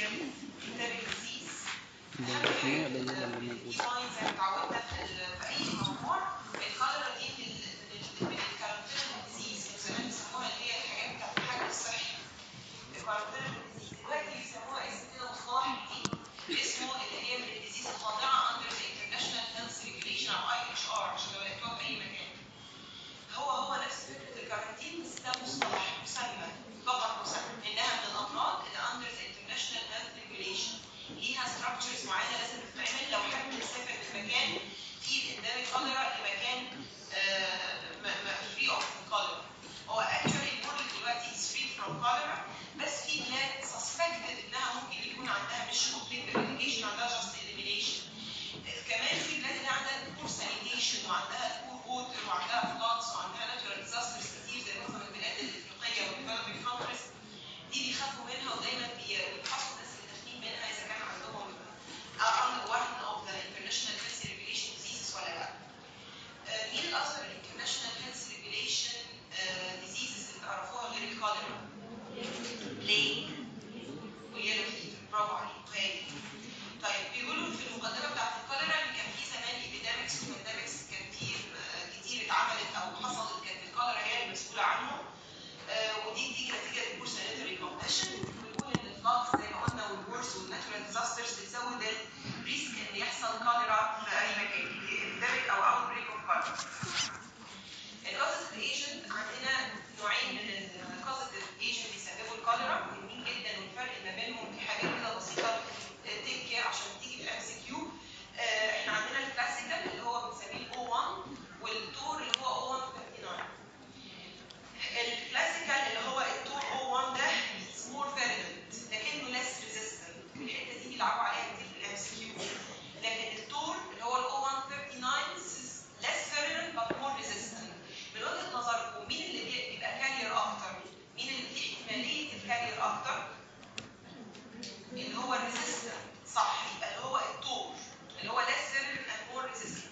endemic disease ده الكمية قليلة اللي موجودة دي ساينز زي ما اتعودنا في ال- في اي موضوع الكوليرا دي من ال- من الكارنتينال ديزيز زمان بيسموها اللي هي الحاجات بتاعت الحجر الصحي الكارنتينال ديزيز دلوقتي بيسموها اسم كده مصطلح جديد اسمه اللي هي من الديزيز الخاضعه اندر ذا انترناشونال هيلث ريجوليشن او اي اتش ار عشان لو لقيتوها في اي مكان هو هو نفس فكره الكارنتين بس ده مصطلح مسمى فقط مسمى انها من الامراض اللي اندر ذا انترناشونال هيلث ريجوليشن ليها ستراكشرز معينه لازم تتعمل لو حد مسافر من مكان فيه الاندمج كوليرا لمكان فري اوف كوليرا هو اكشولي الورلد دلوقتي از فري فروم كوليرا بس في بلاد سسبكتد انها ممكن يكون عندها مش كومبليت اريديكيشن عندها جاست اليمينيشن كمان في بلاد اللي عندها بور سانيتيشن وعندها بور ووتر وعندها فلاتس وعندها ناتشورال ديزاسترز كتير زي مثلا البلاد الافريقيه والديفلوبينج كونتريز دي بيخافوا منها ودايما بي- بيفحصوا الناس اللي داخلين منها اذا كان عندهم under one of the international health regulation diseases ولا لا. آه، مين الاشهر international health regulation آه، diseases اللي تعرفوها غير الكوليرا؟ ليه؟ ويلو فيفر برافو عليك هايل. طيب بيقولوا في المقدمه بتاعت الكوليرا ان كان في زمان epidemics وبانديمكس كان في آه، كتير اتعملت او حصلت كانت الكوليرا هي المسؤوله عنهم آه، ودي بتيجي نتيجه البور سانيتري كونديشن بنقول ان الفلاتس زي ما قلنا والورس والناتشورال ديزاسترز بتزود الريسك ان يحصل كوليرا في اي مكان epidemic او اوت بريك اوف كوليرا الكوزيتيف ايجنت عندنا نوعين من الكوزيتيف ايجنت بيسببوا الكوليرا مهمين جدا والفرق ما بينهم في حاجات كده بسيطه تيك كير عشان تيجي في الام سي كيو احنا عندنا الكلاسيكال اللي هو بنسميه الاو 1 والتور اللي هو او 1 59 الكلاسيكال اللي هو التور او 1 ده is more virulent لكنه less resistant الحته دي بيلعبوا عليها كتير في الام سي كيو لكن التور اللي هو الاو 139 is less virulent but more resistant من وجهه نظركم مين اللي بي- بيبقى كارير اكتر؟ مين اللي فيه احتماليه الكارير اكتر؟ اللي هو الريزيستنت صح يبقى اللي هو التور اللي هو less virulent and more resistant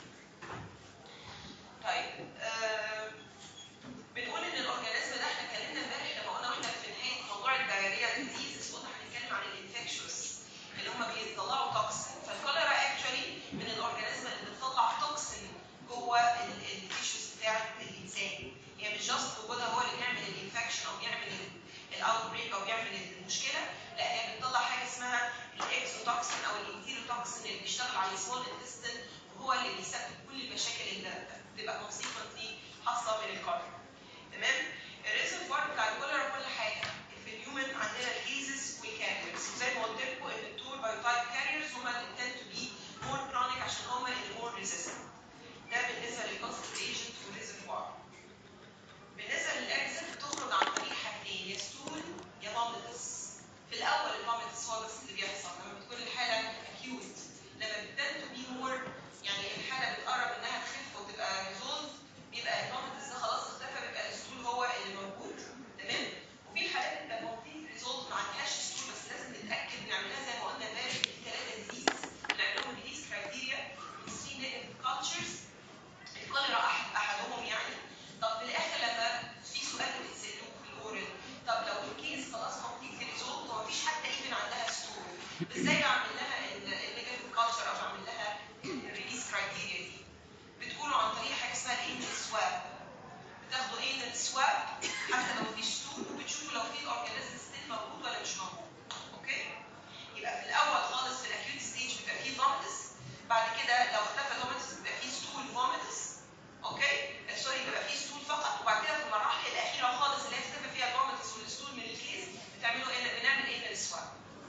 طيب آه بنقول ان الاورجانيزم ده احنا اتكلمنا امبارح لما قلنا واحنا في نهايه موضوع الدايريا ديزيز قلنا هنتكلم عن الانفكشوس اللي هم بيطلعوا توكسين فالكوليرا اكشولي من الاورجانيزم اللي بتطلع توكسين جوه التيشوز بتاعت الانسان يعني مش جاست وجودها هو اللي بيعمل الانفكشن او بيعمل الاوت بريك او بيعمل المشكله لا هي بتطلع حاجه اسمها الاكسوتوكسين او الانتيروتوكسين اللي بيشتغل على السمول انتستين وهو اللي بيسبب كل المشاكل اللي بتبقى كونسيكونتلي حاصله من الكوليرا تمام الريزرفوار بتاع الكوليرا كل حاجه في الهيومن عندنا الايزس والكاريرز وزي ما قلت لكم ان التور بايوتايب كاريرز هم اللي tend to be more chronic عشان هم اللي more resistant ده بالنسبه للكونسنت ايجنت والريزرفوار بالنسبه للاكسل بتخرج عن طريق حاجتين يا ستول يا مامتس في الاول المامتس هو بس اللي بيحصل لما بتكون الحاله acute لما بتبتدي to be more يعني الحاله بتقرب انها تخف وتبقى ريزولف بيبقى المامتس ده خلاص اختفى بيبقى الستول هو اللي موجود تمام وفي حالات بتبقى كومبليت ريزولف ما عندهاش ستول بس لازم نتاكد نعملها زي ما قلنا امبارح في ثلاثه ديزيز نعملهم ديزيز كرايتيريا وثري نيجاتيف كالتشرز الكوليرا أحد احدهم يعني طب في الاخر لما في سؤال بتسالوه في الاورال طب لو الكيس خلاص كومبليت ريزولف ومفيش حتى ايفن عندها ستول ازاي بعمل لها النيجاتيف كالتشر او بعمل لها الريليز كرايتيريا دي بتقولوا عن طريق حاجه اسمها الانتل سواب بتاخدوا انتل سواب حتى لو مفيش ستول وبتشوفوا لو في اورجانيزم ستيل موجود ولا مش موجود اوكي يبقى في الاول خالص في الاكيوت ستيج بيبقى فيه فوميتس بعد كده لو اختفى الفوميتس بيبقى فيه ستول فوميتس اوكي آه، سوري بيبقى فيه ستول فقط وبعد كده في المراحل الاخيره خالص اللي هي اختفى فيها الفوميتس والستول من الكيس بتعملوا ايه بنعمل ايه السواب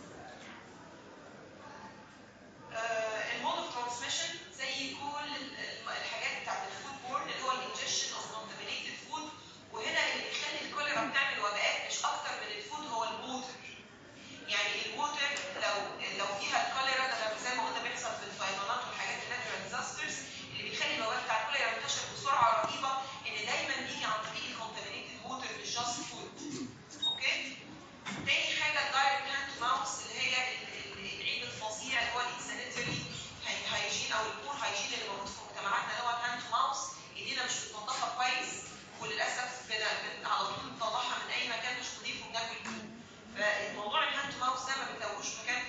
المود اوف ترانسميشن زي كل ال- ال- الحاجات بتاعت الفود بورن اللي هو الانجكشن اوف كونتامينيتد فود وهنا اللي بيخلي الكوليرا بتعمل وباءات مش اكتر من الفود هو الووتر يعني الووتر لو لو فيها الكوليرا ده لما زي ما قلنا بيحصل في الفيضانات والحاجات الناتشورال ديزاسترز اللي بيخلي الوباء بتاع الكوليرا ينتشر بسرعه رهيبه ان دايما بيجي عن طريق الكونتامينيتد ووتر مش جاست فود اوكي تاني حاجه الدايركت هاند تو ماوس اللي هي ال- ال- العيب الفظيع اللي هو الانسانيتري هايجين او البور هايجين اللي موجود في مجتمعاتنا اللي هو الهاند تو ماوس ايدينا مش متنظفه كويس وللاسف بن- بن- على طول بنطلعها من اي مكان مش نظيف وبناكل فيه فالموضوع الهاند تو ماوس ده ما بتلاقوش مكان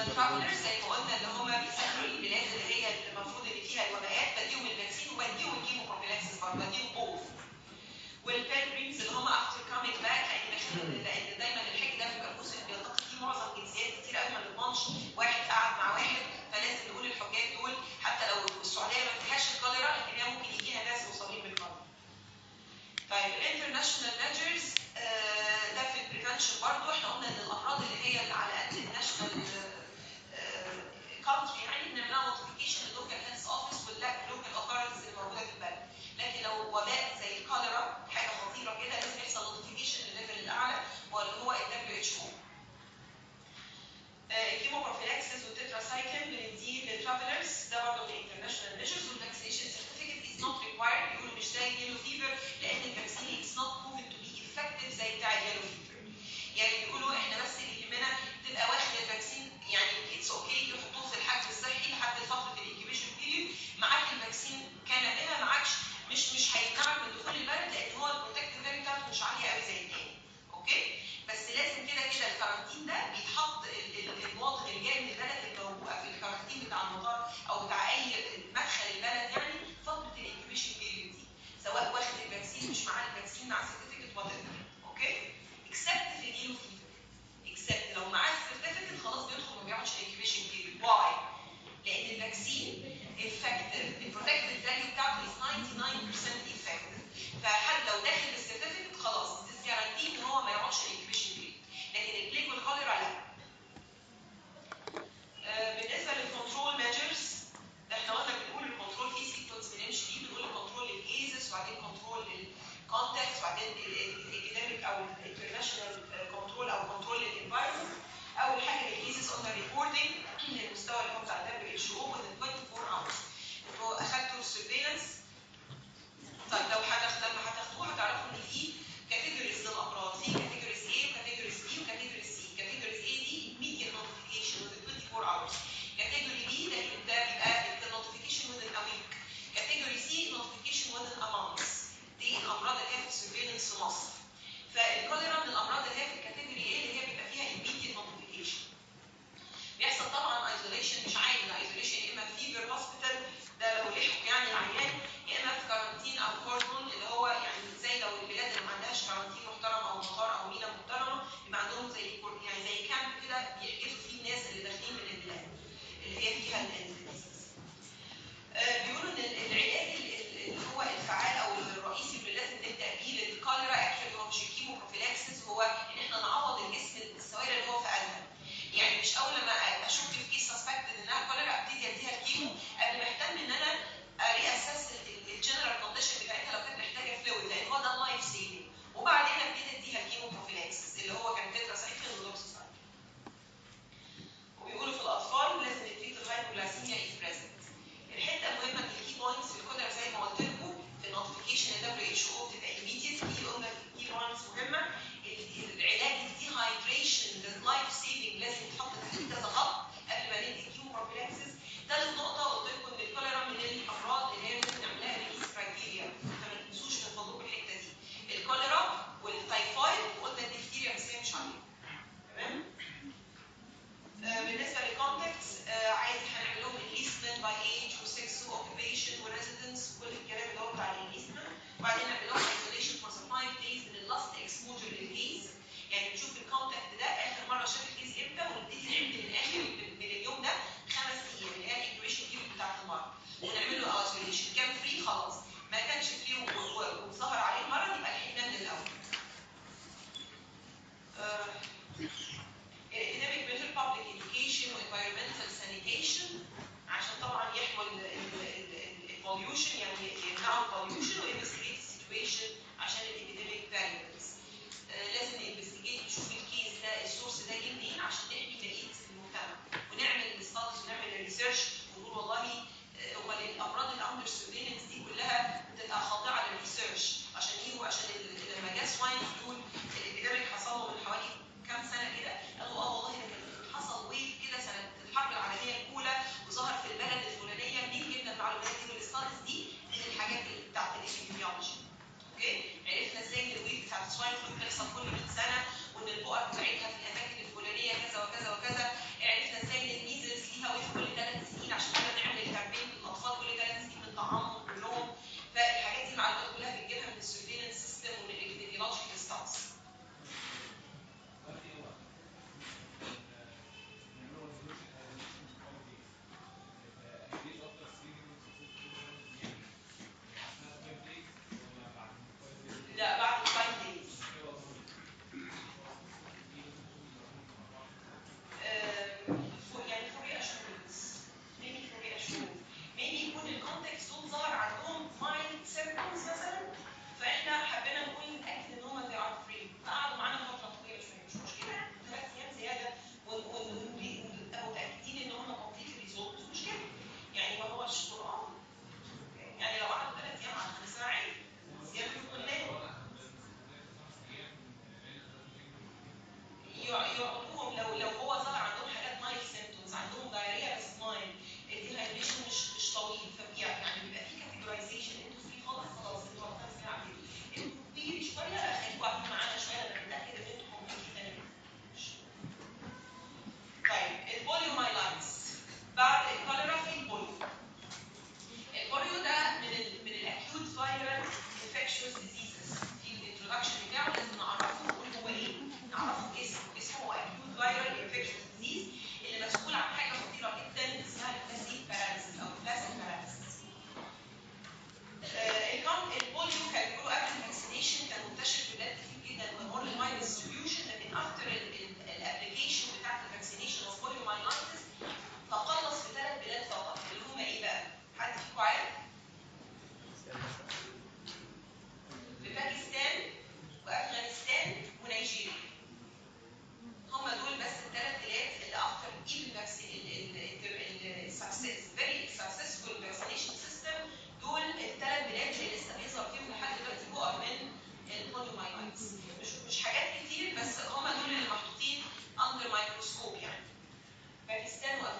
الترافلرز زي ما قلنا اللي هم بيسافروا البلاد اللي هي المفروض ان فيها الوباءات بديهم الفاكسين وبديهم الكيمو بروفيلاكسيس برضه بديهم بوث والبيلجريمز اللي هم افتر كامينج باك لان لان دايما الحج ده بيبقى جزء بيلتقط فيه معظم جنسيات كتير قوي ما نضمنش واحد قعد مع واحد فلازم نقول الحجاج دول حتى لو السعوديه ما فيهاش الكوليرا لكن هي ممكن يجيها ناس مصابين بالكوليرا. طيب الانترناشونال ميجرز ده في البريفنشن برضه احنا قلنا ان الامراض اللي هي اللي على قد الناشونال كونتري يعني بنعملها نوتيفيكيشن للوكال هيلث اوفيس واللوكال اوكارنس اللي موجوده في البلد لكن لو وباء زي الكوليرا حاجه خطيره كده لازم يحصل نوتيفيكيشن للليفل الاعلى واللي هو ال WHO الكيموبروفيلاكسيس والتتراسايكلين بنديه للترافلرز ده برضه من الانترناشونال ميجرز والفاكسيشن سيرتيفيكت از نوت ريكوايرد بيقولوا مش زي اليلو فيفر لان الفاكسين از نوت بروفن تو بي افكتيف زي بتاع اليلو فيفر يعني بيقولوا احنا بس اللي يهمنا تبقى واخد الفاكسين يعني اتس اوكي يحطوه في الحجز الصحي لحد فتره الانكيبيشن بيريود معاك الفاكسين كان بها معكش مش مش هيمنعك من دخول البلد لان هو البروتكتيف فاليو بتاعته مش عاليه قوي زي التاني اوكي بس لازم كده كده الكارانتين ده بيتحط ال- ال- المواطن اللي جاي من البلد الموجود في الكارانتين بتاع المطار او بتاع اي مدخل البلد يعني فتره الانكيبيشن بيريود دي سواء واخد الفاكسين مش معاه الفاكسين مع سيرتيفيكت وات اوكي اكسبت في اليلو فيفر اكسبت لو معاه السيرتيفيكت خلاص بيدخل ما بيقعدش انكيبيشن بيريود واي لان الفاكسين effective البروتكتيف فاليو بتاعته is 99% effective فحد لو داخل بالسيرتيفيكت خلاص this guarantee ان هو ما يقعدش انكيبيشن بيريود لكن البليك والكوليرا لا آه، بالنسبه للكنترول ميجرز ده احنا قلنا بنقول الكنترول في سيكونس بنمشي فيه بنقول الكنترول للكيسز وبعدين كنترول للكونتاكت وبعدين الاكاديميك او الانترناشونال كنترول او كنترول للانفايرمنت اول حاجه الكيسز قلنا ريبورتنج للمستوى اللي هو بتاع الدبليو اتش او within 24 hours انتوا اخدتوا السيرفيلانس طيب لو هتاخد لما هتاخدوه هتعرفوا ان في كاتيجوريز للامراض في كاتيجوريز A وكاتيجوريز B وكاتيجوريز C كاتيجوريز A دي immediate notification within 24 hours كاتيجوري B ده ده بيبقى the notification within a week كاتيجوري C notification within a month دي الامراض اللي هي في السيرفيلانس في مصر فالكوليرا من الامراض اللي هي في الكاتيجوري A اللي هي بيبقى فيها immediate notification بيحصل طبعا ايزوليشن مش عادي ده ايزوليشن يا اما في فيفر هوسبيتال ده لو لحقوا يعني العيان يا اما في كارانتين او كوردون اللي هو يعني زي لو البلاد اللي ما عندهاش كارانتين محترم او مطار او مينا محترمه بيبقى عندهم زي كور- يعني زي كامب كده بيحجزوا فيه الناس اللي داخلين من البلاد اللي هي فيها الديزيز آه، بيقولوا ان ال- العلاج ال- ال- اللي هو الفعال او الرئيسي اللي لازم نبدا بيه للكوليرا اكشلي هو مش الكيمو بروفيلاكسيس هو ان احنا نعوض الجسم السوائل اللي هو فقدها يعني مش اول لما اشك في كيس سسبكتد انها كوليرا ابتدي اديها الكيمو قبل ما اهتم ان انا اري اساس الجنرال كونديشن بتاعتها لو كانت محتاجه فلويد لان هو ده اللايف سيفنج وبعدين ابتدي اديها الكيمو بروفيلاكسيس اللي هو كان تترا سايكلين ودوكسيسايد وبيقولوا في الاطفال لازم نتريت الهايبوغلاسيميا از بريزنت الحته المهمه من الكي بوينتس في الكوليرا زي ما قلت لكم في النوتيفيكيشن الدبليو اتش او بتبقى immediate في قلنا الكي بوينتس مهمه ال- العلاج الديهايدريشن اللايف سيفنج لازم يتحط تحت كذا خط قبل ما ندي كيمو بروفيلاكسيس ثالث نقطه قلت لكم ان الكوليرا من الامراض اللي هي لازم نعملها ريليس كرايتيريا فما تنسوش من فضلكم الحته دي الكوليرا والتايفايد وقلنا الديفتيريا بس هي مش عليها تمام آه، بالنسبه للكونتاكتس عادي هنعمل لهم انليستمنت باي ايج وسكس واوكيبيشن وريزيدنس وكل الكلام اللي هو بتاع الانليستمنت وبعدين نعمل لهم ايزوليشن فور 5 دايز من اللاست اكسبوجر للكيس يعني نشوف الكونتاكت ده اخر مره شاف الكيس امتى ونبتدي نعد من اخر من من اليوم ده خمس ايام اللي هي الانكوبيشن بيريود بتاعت المرض ونعمل له ايزوليشن كان فري خلاص ما كانش فري و- و- وظهر عليه المرض يبقى لحقناه من الاول. آه، academic mental public education و environmental sanitation عشان طبعا يحموا البوليوشن يعني يمنعوا البوليوشن و investigate the situation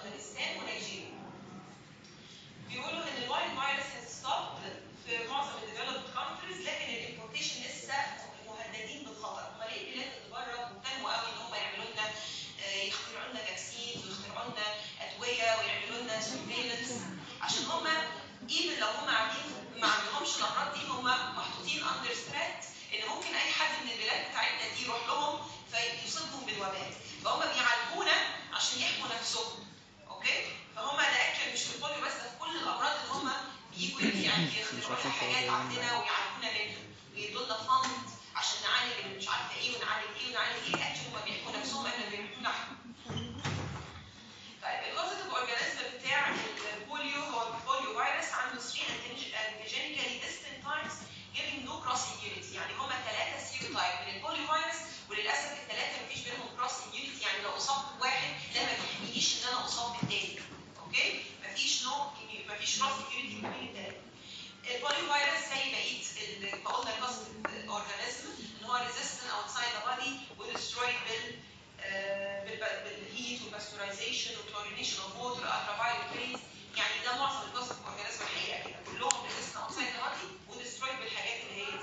افغانستان ونيجيريا بيقولوا ان الوايلد فيروس has stopped في معظم الديفلوبد كونتريز لكن الامبورتيشن لسه مهددين بالخطر هم ليه البلاد اللي بره مهتموا قوي ان هم يعملوا لنا آه، يخترعوا لنا فاكسينز ويخترعوا لنا ادويه ويعملوا لنا سيرفيلنس عشان هم ايفن لو هم عاملين ما عندهمش الامراض دي هم محطوطين اندر ثريت ان ممكن اي حد من البلاد بتاعتنا دي يروح لهم فيصيبهم بالوباء فهم بيعالجونا عشان يحموا نفسهم اوكي فهم ده اكشن مش في البوليو بس ده في كل الامراض اللي هم بيجوا يعني يخترعوا لنا حاجات عندنا ويعالجونا منها ويدوا لنا فند عشان نعالج اللي مش عارفه ايه ونعالج ايه ونعالج ايه اكشن هم بيحموا نفسهم قبل ما بيحمونا احنا طيب البوزيتيف اورجانيزم بتاع البوليو هو البوليو فيروس عنده 3 antigenically distant types giving no cross immunity يعني هما ثلاثه سيروتايب من البوليو فيروس وللاسف الثلاثه مفيش بينهم cross immunity يعني لو اصبت بواحد ده ما بيحمينيش ان انا اصاب بالتاني اوكي مفيش نو مفيش cross immunity ما بين الثلاثه البوليو فيروس زي بقيه ال- ما قلنا البوزيتيف اورجانيزم ان هو resistant outside the body ودestroyed بال بالهيت والباستورايزيشن والكلورينيشن اوف ووتر الترافايولت ريز يعني ده معظم البوزيتيف اورجانيزم الحقيقه كده كلهم ريزيستنت اوتسايد ذا بادي ودسترويد بالحاجات اللي هي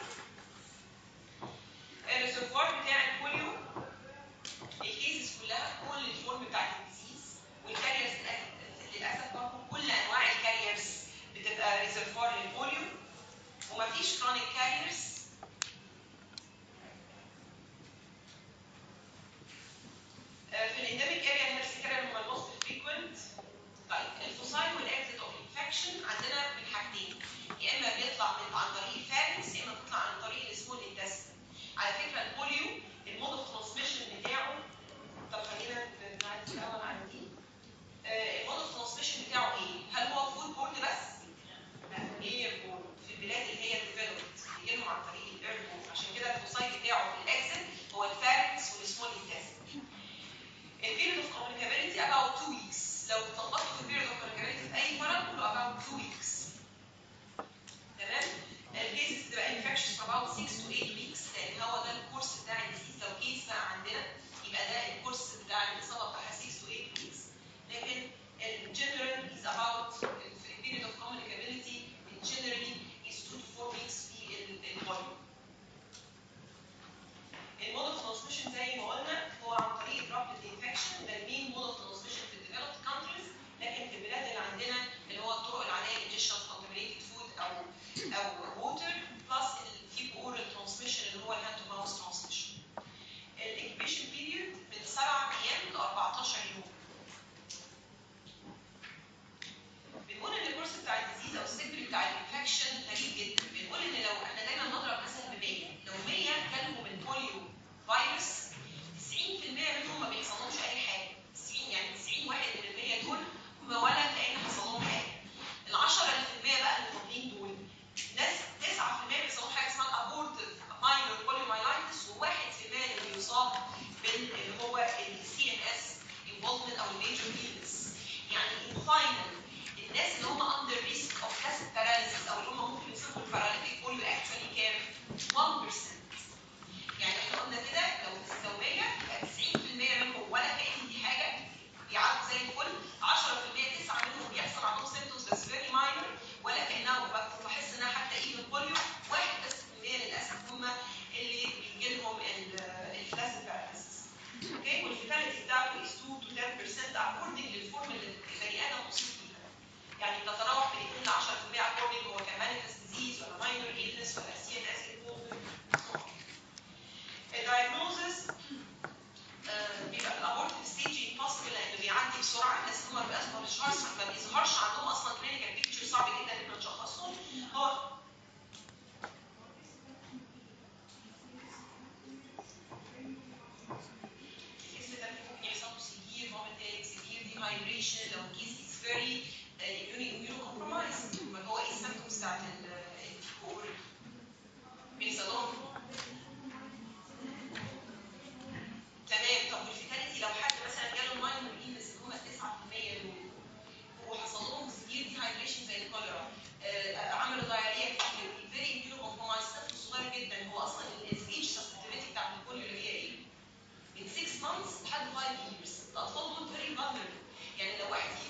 الريسيرفوار بتاع البوليو الكيسز كلها كل الفورم بتاعت الديزيز والكاريرز للاسف برضه كل انواع الكاريرز بتبقى ريسيرفوار للبوليو ومفيش كرونيك كاريرز في الانديميك اريا اللي هي هم الموست فريكوينت طيب الفوسايل والاكزيت اوف انفكشن عندنا من حاجتين يا اما بيطلع من عن طريق الفارنس يا اما بيطلع عن طريق السمول انتستين على فكره البوليو المود اوف ترانسميشن بتاعه طب خلينا نعدي الاول على دي آه، المود اوف ترانسميشن بتاعه ايه؟ هل هو فود بورد بس؟ لا اير بورد في البلاد اللي هي ديفلوبد بيجي لهم عن طريق الاير بورد عشان كده الفوسايل بتاعه في الاكزيت هو الفارنس والسمول انتستين البيريد اوف communicability about 2 weeks لو اتلخبطتوا في البيريد اوف communicability في اي مرض قولوا about 2 weeks تمام الكيسز بتبقى infectious for about 6 to 8 weeks لان هو ده الكورس بتاع الديزيز لو كيس بقى عندنا يبقى ده الكورس بتاع الاصابه بتاعها 6 to 8 weeks لكن الجنرال is about البيريد اوف communicability generally is 2 to 4 weeks في الفوليوم المود اوف ترانسميشن زي ما قلنا هو عن طريق دروبلت انفكشن ده المين مود اوف ترانسميشن في الديفلوبد كونتريز لكن في البلاد اللي عندنا اللي هو الطرق العاديه انجكشن كونتامينيتد فود او او ووتر بلس الفيب اورال ترانسميشن اللي هو الهاند تو ماوس ترانسميشن الانكيبيشن بيريود من 7 ايام ل 14 يوم بنقول ان الكورس بتاع الديزيز او السيكل بتاع الانفكشن غريب جدا بنقول ان لو احنا دايما نضرب مثلا ب 100 لو 100 جالهم البوليو فيروس 90% منهم ما بيحصلهمش اي حاجه 90 يعني 90 واحد من ال 100 دول هم ولا كان حصل لهم حاجه ال 10 اللي في المية بقى اللي فاضلين دول ناس 9% بيحصل لهم حاجه اسمها ابورتيف ماينور بوليومايلايتس و1% اللي بيصاب باللي هو السي ان اس انفولفمنت او الميجر ويلنس يعني ان فاينل الناس اللي هم اندر ريسك اوف تاسيت باراليسيس او اللي هم ممكن يصيبوا الباراليتيك بوليو اكشولي كام 1% يعني احنا قلنا كده لو لو 100 يبقى 90% منهم ولا كأن دي حاجه بيعالجوا زي الفل 10% 9 منهم بيحصل عندهم سيمبتومز بس فيري ماينر ولا كانها وبكتب بحس انها حتى ايفن بوليو واحد بس في المية للاسف هم اللي بيجي لهم الفلاسيد باراليسيس اوكي والفيتاليتي بتاعته is 2 to 10% according للفورم اللي البني ادم اصيب فيها يعني بتتراوح من 2 ل 10% according هو كان مانيفست ديزيز ولا ماينور illness ولا سي ان اس الدايجنوزس بيبقى الابورتيف ستيج امبوسيبل لانه بيعدي بسرعه الناس اللي هم بيبقى ما بيظهرش ما بيظهرش عندهم اصلا كلينيكال بيكتشر صعب جدا ان احنا نشخصهم هو الاسم ده ممكن يحصل له سيفير فوميتنج سيفير ديهايدريشن لو الكيس از فيري اميونو كومبرومايز ما هو ايه السيمبتومز بتاعت الكور بيحصل لهم تمام طب والفيتاليتي لو حد مثلا جاله الماينور ايلنس اللي هم 9% دول وحصل لهم سيفير ديهايدريشن زي الكوليرا آه، عملوا دايريا كتير فيري اميونو كومبرومايز طفل صغير جدا هو اصلا الايج سسبتيفيتي بتاعت البوليو اللي هي ايه؟ من 6 months لحد 5 years الاطفال دول فيري vulnerable يعني لو واحد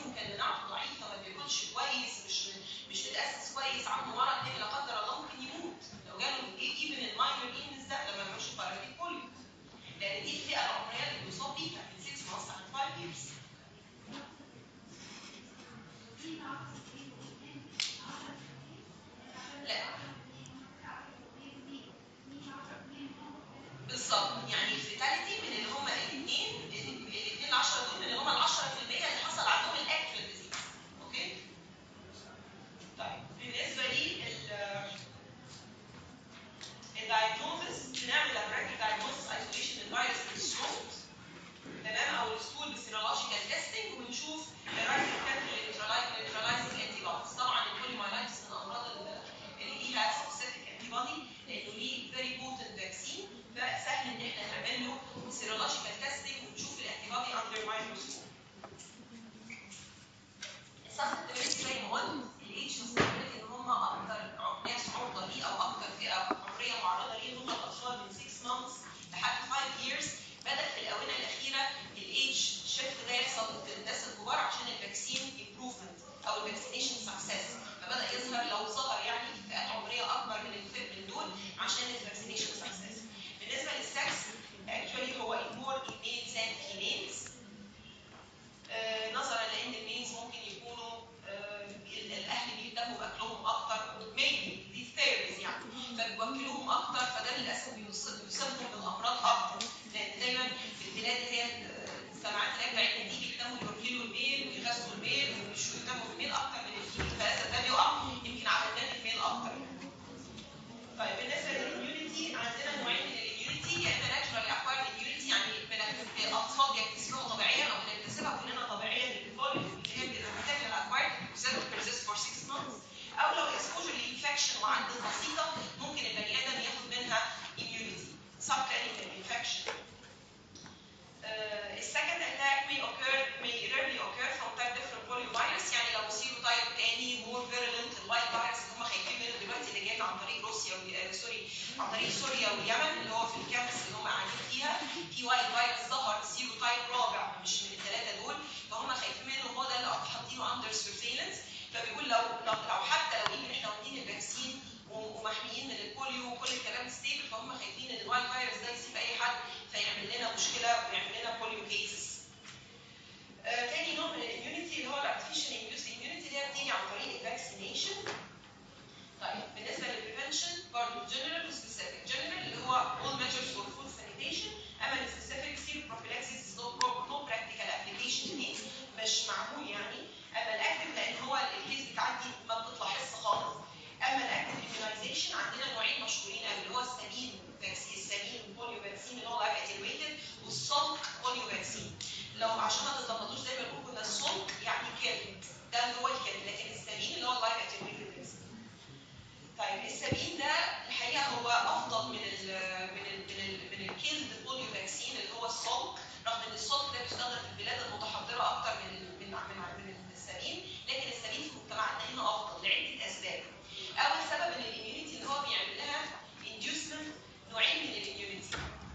عن طريق سوريا واليمن اللي هو في الكامبس اللي هم قاعدين فيها في وايد فيروس ظهر سيرو تايب رابع مش من الثلاثه دول فهم خايفين منه هو ده اللي حاطينه اندر سيرفيلنس فبيقول لو لو لو حتى لو يمكن احنا واخدين الفاكسين ومحميين من البوليو وكل الكلام ستيبل فهم خايفين ان الوايد فيروس ده يسيب اي حد فيعمل لنا مشكله ويعمل لنا بوليو كيسز. آه، تاني نوع من الاميونيتي اللي هو الارتفيشال انديوس اميونيتي اللي هي بتيجي عن طريق الفاكسينيشن. طيب بالنسبه للبريفنشن برضه جنرال وسبيسيفيك جنرال اللي هو all measures for food sanitation اما السبيسيفيك سيرو prophylaxis no, pro- no practical application ليه مش معمول يعني اما الاكتف لان هو الكيس بتعدي ما بتطلعش خالص اما الاكتف immunization عندنا نوعين مشهورين قوي اللي هو السمين فاكسين السمين البوليو فاكسين اللي هو لايف اتنويتد والصلق بوليو فاكسين لو عشان ما تتلخبطوش زي ما بنقول كنا الصلق يعني كلب ده اللي هو الكلب لكن السمين اللي هو اللايف اتنويتد فاكسين طيب السبين ده الحقيقه هو افضل من ال من ال من ال من الكيلد بوليو فاكسين اللي هو الصلق رغم ان الصلق ده بيستخدم في البلاد المتحضره اكتر من من من, من السبين لكن السبين في مجتمعاتنا هنا افضل لعده اسباب. اول سبب ان الاميونيتي اللي هو بيعمل لها inducement نوعين من الاميونيتي.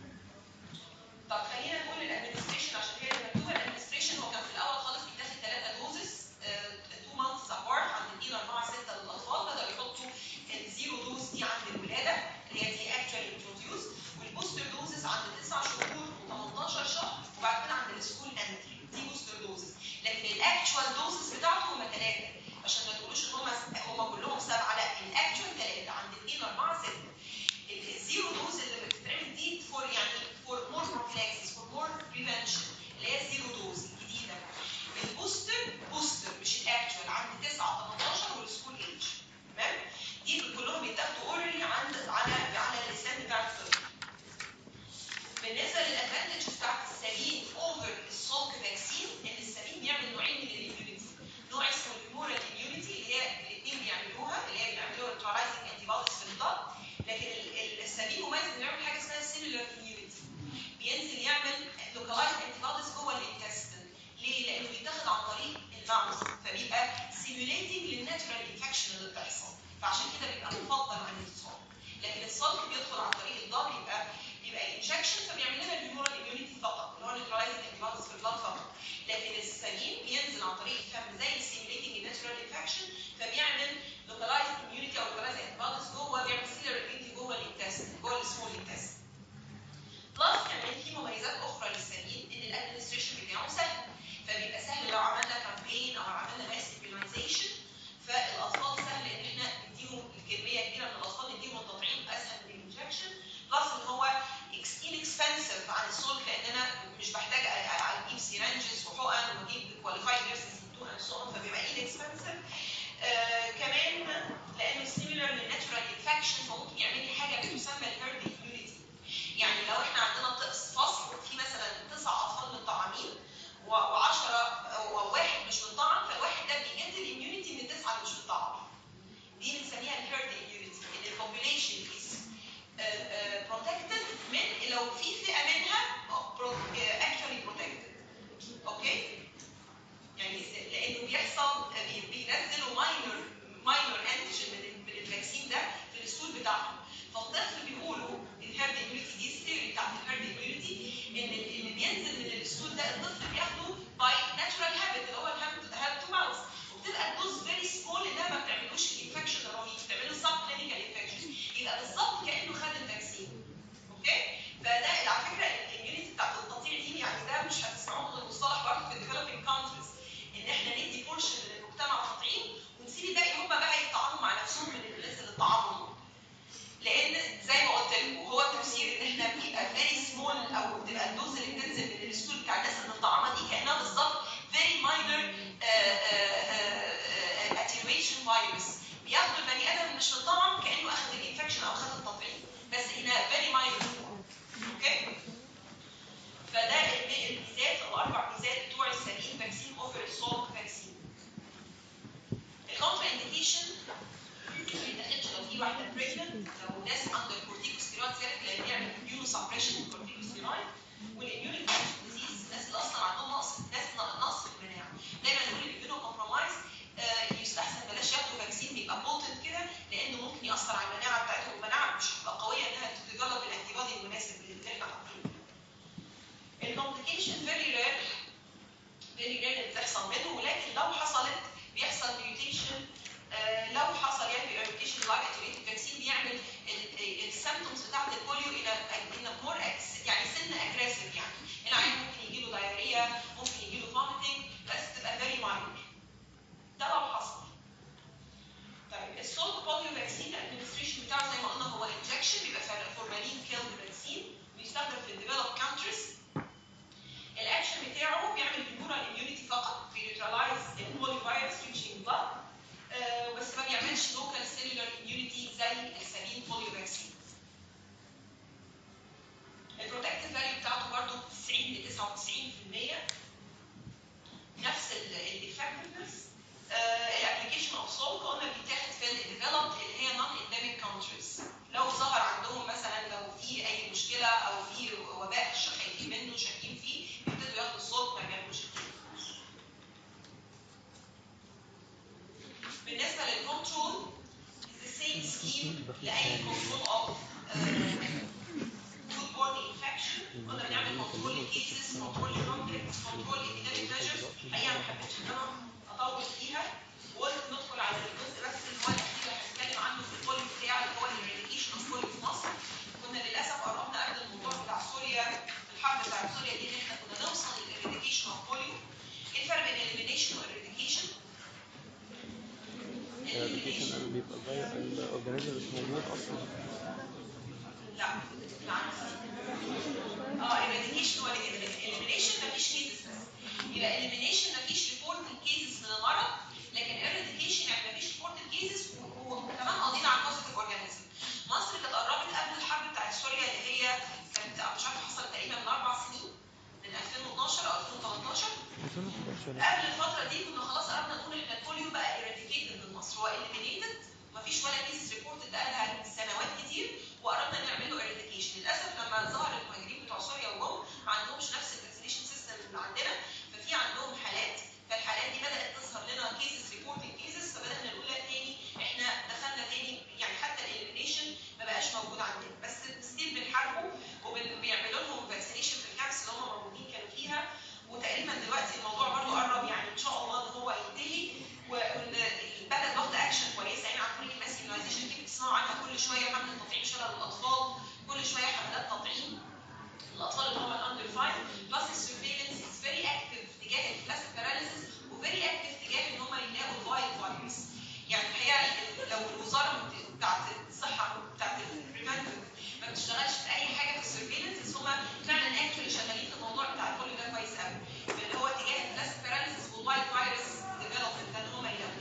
طب خلينا نقول الادمنستريشن عشان هي اللي مكتوبه الادمنستريشن هو كان في الاول خالص بيتاخد ثلاثه دوزز 2 مانثs ابارت عند الدين 4 6 للاطفال بداوا يحطوا الزيرو دوز دي عند الولاده اللي هي دي اكشوالي انتروديوس والبوستر دوزز عند 9 شهور و18 شهر وبعد كده عند السكول انتري دي بوستر دوزز لكن الاكشوال دوزز بتاعته هم ثلاثه عشان ما تقولوش ان هم هم كلهم سبعه لا الاكشوال ثلاثه عند 2 4 6 الزيرو دوز اللي بتتعمل دي فور يعني فور مور بروفلاكسيس فور مور بريفنشن اللي هي الزيرو دوز الجديده البوستر بوستر مش الاكشوال عند 9 18 والسكول ايج تمام دي كلهم بيتاخدوا اورالي عند على على اللسان بتاع الطفل بالنسبه للادفانتج بتاعت السليم اوفر السولك فاكسين ان السليم بيعمل نوعين من الاميونيتي نوع اسمه الهيمورال اميونيتي اللي هي الاثنين بيعملوها اللي هي بيعملوها neutralizing antibodies في البلد لكن ال- ال- السليم مميز انه يعمل حاجه اسمها سيلولار اميونيتي بينزل يعمل localized antibodies جوه الانتستين ليه؟ لانه بيتاخد عن طريق الماوس فبيبقى سيميوليتنج للناتشرال انفكشن اللي بتحصل فعشان كده بيبقى مفضل عن الصلب لكن الصلب بيدخل عن طريق الضغط يبقى يبقى انجكشن فبيعمل لنا الهيمورال اميونيتي فقط اللي هو نيوترلايزنج انتيبوديز في البلاد فقط لكن السليم بينزل عن طريق الفم زي السيميوليتنج الناتشرال انفكشن فبيعمل لوكالايزد اميونيتي او لوكالايزد انتيبوديز جوه بيعمل سيلر اميونيتي جوه الانتستين جوه السمول انتستين بلس كمان في مميزات اخرى للسليم ان الادمنستريشن بتاعه سهل فبيبقى سهل لو عملنا كامبين او عملنا ماس immunization فالاطفال سهل ان احنا نديهم الكميه كبيره من الاطفال نديهم التطعيم اسهل من الانجكشن بلس ان هو inexpensive عن السولك لان انا مش بحتاج أ- أ- اجيب سيرنجز وحقن واجيب كواليفايد نيرسز تو اند سو فبيبقى inexpensive آه كمان لانه سيميلر للناتشرال انفكشن فممكن يعمل لي حاجه بتسمى الهيرد immunity يعني لو احنا عندنا طقس فصل في مثلا تسع اطفال متطعمين و10 وواحد مش متطعم فالواحد ده بيجدد الاميونيتي من التسعه اللي مش متطعمين. دي بنسميها الهيرد اميونيتي ان البوبوليشن از بروتكتد من لو في فئه منها اكشولي بروتكتد. اوكي؟ يعني لانه بيحصل بي- بينزلوا ماينر ماينر انتيجين من ال- من الفاكسين ده في الستول بتاعهم فالطفل بيقولوا الهيرد اميونيتي دي الثيوري بتاعت الهيرد اميونيتي ان ال- اللي بينزل من الستول ده الطفل بياخده باي ناتشرال هابت اللي هو الهابت تو ماوس وبتبقى الدوز فيري سمول انها ما بتعملوش الانفكشن الرهيب بتعمله سب كلينيكال انفكشن يبقى بالظبط كانه خد الفاكسين اوكي فده على فكره الاميونيتي بتاعت التقطيع دي يعني ده مش هتسمعوه غير مصطلح برضه في الديفلوبينج كونتريز ان احنا ندي بورشن للمجتمع تطعيم ونسيب الباقي هم بقى يتطعموا مع نفسهم من الناس اللي اتطعموا لان زي ما قلت لكم هو التفسير ان احنا بيبقى فيري سمول او بتبقى الدوز اللي بتنزل من الستول بتاع الناس اللي متطعمه دي كانها بالظبط فيري ماينر بالنسبه للكنترول the same scheme لاي كنترول اوف food borne infection كنا بنعمل كنترول للكيسز كنترول للكونتكتس كنترول للإيميونيك ميجرز الحقيقه ما حبيتش ان انا اطول فيها وقلت ندخل على الجزء بس اللي هو الاخير اللي هنتكلم عنه في البوليو بتاع اللي هو الريليكيشن اوف بوليو في مصر كنا للاسف قربنا قبل الموضوع بتاع سوريا الحرب بتاع سوريا دي ان احنا كنا نوصل للريليكيشن اوف بوليو ايه الفرق بين الاليمينيشن والريليكيشن؟ الابلكيشن انا بيبقى زي الاورجانيزم مش موجود اصلا لا بالعكس اه الريليكيشن هو الاليمينيشن مفيش كيسز بس يبقى الاليمينيشن مفيش ريبورتنج كيسز من المرض لكن الريليكيشن يعني مفيش ريبورتنج كيسز وكمان قاضيين على البوزيتيف اورجانيزم مصر كانت قربت قبل الحرب بتاعت سوريا اللي هي كانت مش عارفه حصلت تقريبا من اربع سنين من 2012 او 2013 قبل الفتره دي كنا خلاص قربنا نقول احنا البوليو بقى eradicated من مصر هو eliminated مفيش ولا كيس ريبورتد بقالها سنوات كتير وقربنا نعمل له eradication للاسف لما ظهر المهاجرين بتوع سوريا وجم ما عندهمش نفس الفاكسينيشن سيستم اللي عندنا ففي عندهم حالات فالحالات دي بدات تظهر لنا كيسز ريبورتنج كيسز فبدانا نقول لها تاني احنا دخلنا تاني يعني حتى الاليمينيشن ما بقاش موجود عندنا بس ستيل بنحاربه وبيعملوا لهم فاكسينيشن في الكامبس اللي هم موجودين كانوا فيها وتقريبا دلوقتي الموضوع برضو قرب يعني ان شاء الله ان هو ينتهي والبلد واخده اكشن كويسه يعني عن طريق الماس immunization دي بتسمعوا عنها كل شويه حمله تطعيم شلل الاطفال كل شويه حملات تطعيم الاطفال اللي هم الاندر 5 بلس السيرفيلنس از فيري اكتف تجاه الكلاسيك باراليسيس وفيري اكتف تجاه ان هم يلاقوا الوايلد فيروس يعني الحقيقه لو الوزاره بتاعت الصحه بتاعت البريفنتيف ما بتشتغلش في اي حاجه في السيرفيلنس بس هم فعلا اكشلي شغالين في الموضوع بتاع البوليو ده كويس قوي اللي هو تجاه الكلاسيك باراليسيس والوايلد فيروس ديفلوبمنت ان هم يلاقوا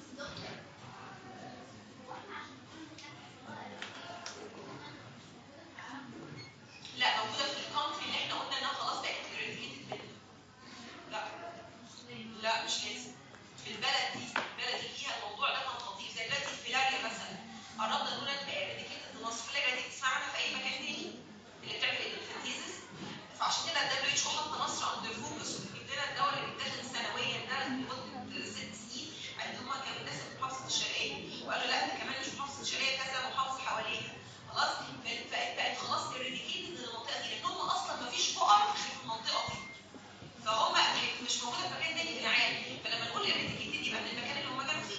لا موجوده في الكونتري اللي احنا قلنا انها خلاص بقت eradicated منها لا لا مش لازم في البلد دي البلد دي فيها الموضوع ده كان خطير زي دلوقتي في فيلاريا مثلا قربنا نقول تبقى eradicated في مصر فيلاريا دي تسمع عنها في اي مكان تاني اللي بتعمل الانفنتيزس فعشان كده الدبليو اتش حط مصر اندر فوكس وبيجيب لنا الدواء اللي بيتاخد سنويا ده لمده ست سنين قال هم كانوا الناس في محافظه الشرقيه وقالوا لا ده كمان مش محافظه الشرقيه كذا محافظه حواليها خلاص بقت بقت خلاص eradicated من المنطقه دي لان هم اصلا ما فيش فقر غير في المنطقه دي فهم مش موجوده في مكان تاني في العالم فلما نقول eradicated يبقى من المكان اللي هم كانوا فيه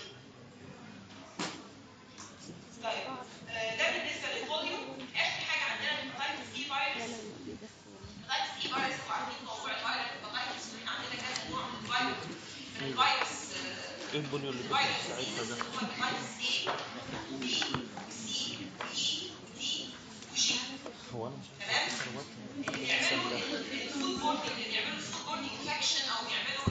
طيب آه، ده بالنسبه للبوليو اخر حاجه عندنا الهيباتيتس اي فيروس الهيباتيتس اي فيروس انتوا عارفين موضوع الفيروس الهيباتيتس احنا عندنا كذا نوع من الفيروس من الفيروس آه، ايه البنيو اللي الفيروس بتاعتها ده هو الهيباتيتس A B C E D وجي هو انا مش تمام اللي بيعملوا الفود بورنينج اللي بيعملوا الفود بورنينج انفكشن او بيعملوا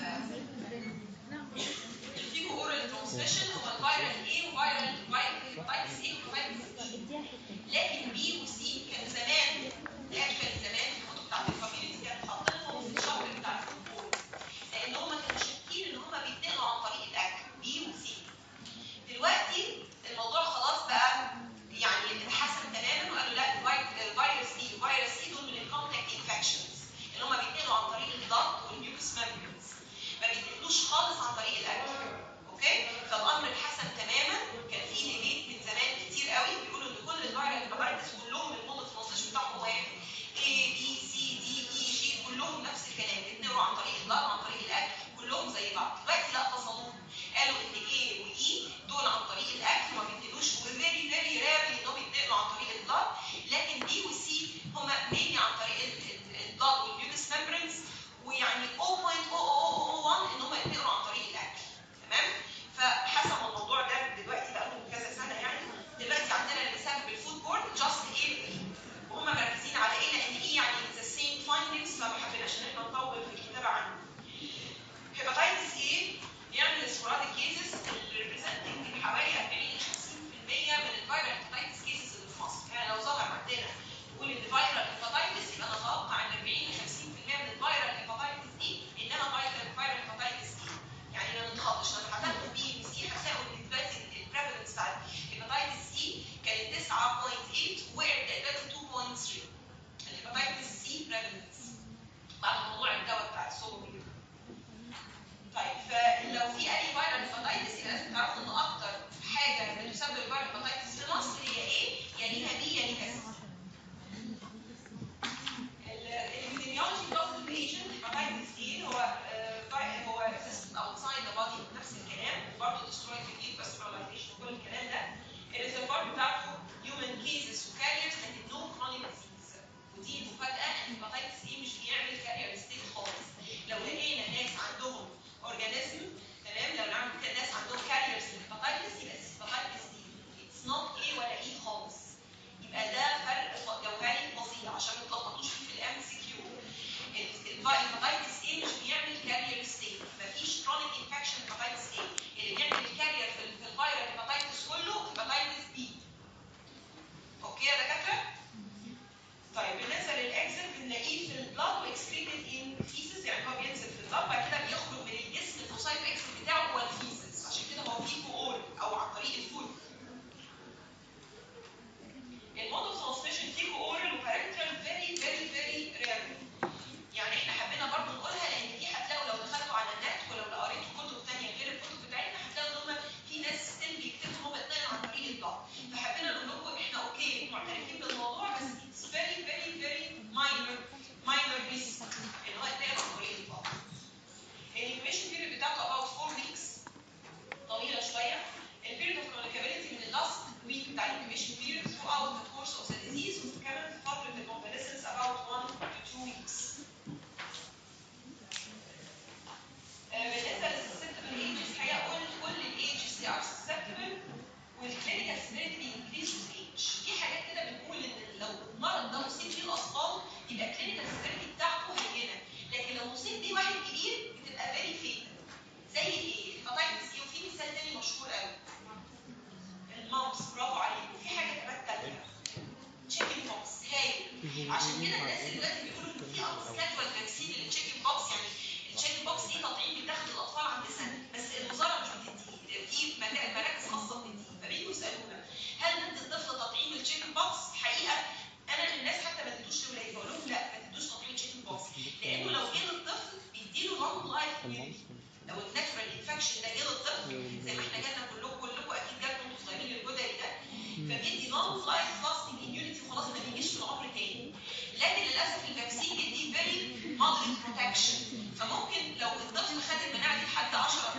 الفيكو اورال ترانسميشن هو الفيرال اي وفيرال فيروس اي وفيروس اي لكن بي وسي كان زمان اكشن زمان في الكتب بتاعت الكوميونتي كانت حاطينهم في الشهر بتاع الفود لان هم كانوا شاكين ان هم بيتنقلوا عن طريق الاكل بي وسي دلوقتي الموضوع خلاص بقى يعني اتحسن تماما وقالوا لا الفيروس اي وفيروس اي دول من الكونتاكت انفكشنز اللي هم بيتنقلوا عن طريق الضغط والميوكس ميمبرينز ما بيتنقلوش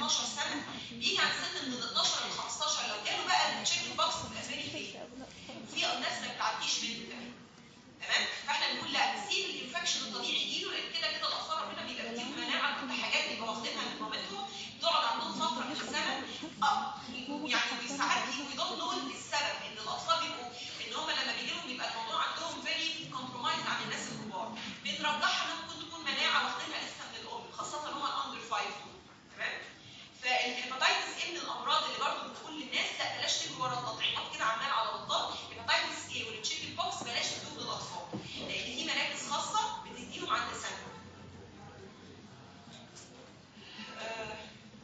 12 سنه بيجي عند سن من 12 ل 15 لو جاله بقى التشيكن بوكس بيبقى فيري فين في ناس ما بتعديش منه كمان تمام فاحنا بنقول لا سيب الانفكشن الطبيعي يجيله لان كده كده الاطفال ربنا بيبقى بيديهم مناعه ضد حاجات بيبقى واخدينها من مامتهم تقعد عندهم فتره من الزمن اه يعني ساعات وي دونت نو السبب ان الاطفال بيبقوا ان هم لما بيجي لهم بيبقى الموضوع عندهم فيري كومبرومايز عن الناس الكبار بنرجحها انها ممكن تكون مناعه واخدينها لسه من الام خاصه هم الاندر 5 تمام فالهيباتيتس ايه من الامراض اللي برضه بنقول للناس لا بلاش تجروا ورا التطعيمات كده عمال على بطال الهيباتيتس ايه والتشيكن بوكس بلاش تدوه للاطفال لان في مراكز خاصه بتديهم عند سنه آه،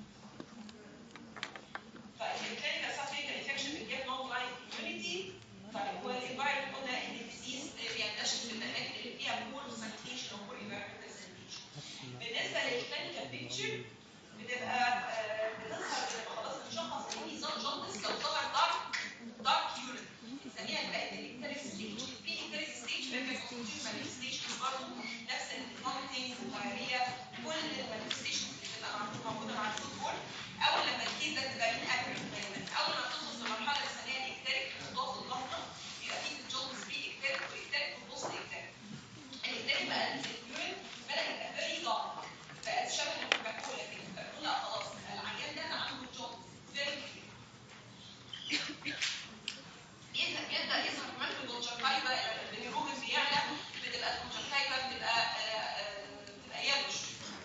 فالكلينيكال سافيكال انفكشن بتجيب نون لاين كوميونتي طيب هو الانفايرمنت قلنا ان الديزيز بينتشر في الاماكن اللي فيها بور سانيتيشن او بور انفايرمنتال سانيتيشن بالنسبه للكلينيكال بيكتشر بتبقى آه، بتظهر بتبقى خلاص بنشخص ان دي جوندس لو ظهر دارك دارك يورين بنسميها بقت الانتريك ستيج في انتريك ستيج بيبقى في مانيفستيشن برضه نفس الفوميتنج والدايريا كل المانيفستيشن اللي بتبقى موجوده مع الفوتبول اول لما الكيس ده تبقى ليه اكل دايما اول ما بتوصل في المرحله الثانيه الاكتريك مضاف الضغطه يبقى في الجوندس في اكتريك واكتريك والبوست اكتريك الاكتريك بقى اليورين بدا يبقى فيري دارك بقت شبه الكوكاكولا كده فبنقول لا خلاص العيان ده عنده جوندس فيري يبدا يبدا يظهر كمان في الكونجكتيفا لما البيروبين بيعلى بتبقى الكونجكتيفا بتبقى آه، آه، بتبقى يلوش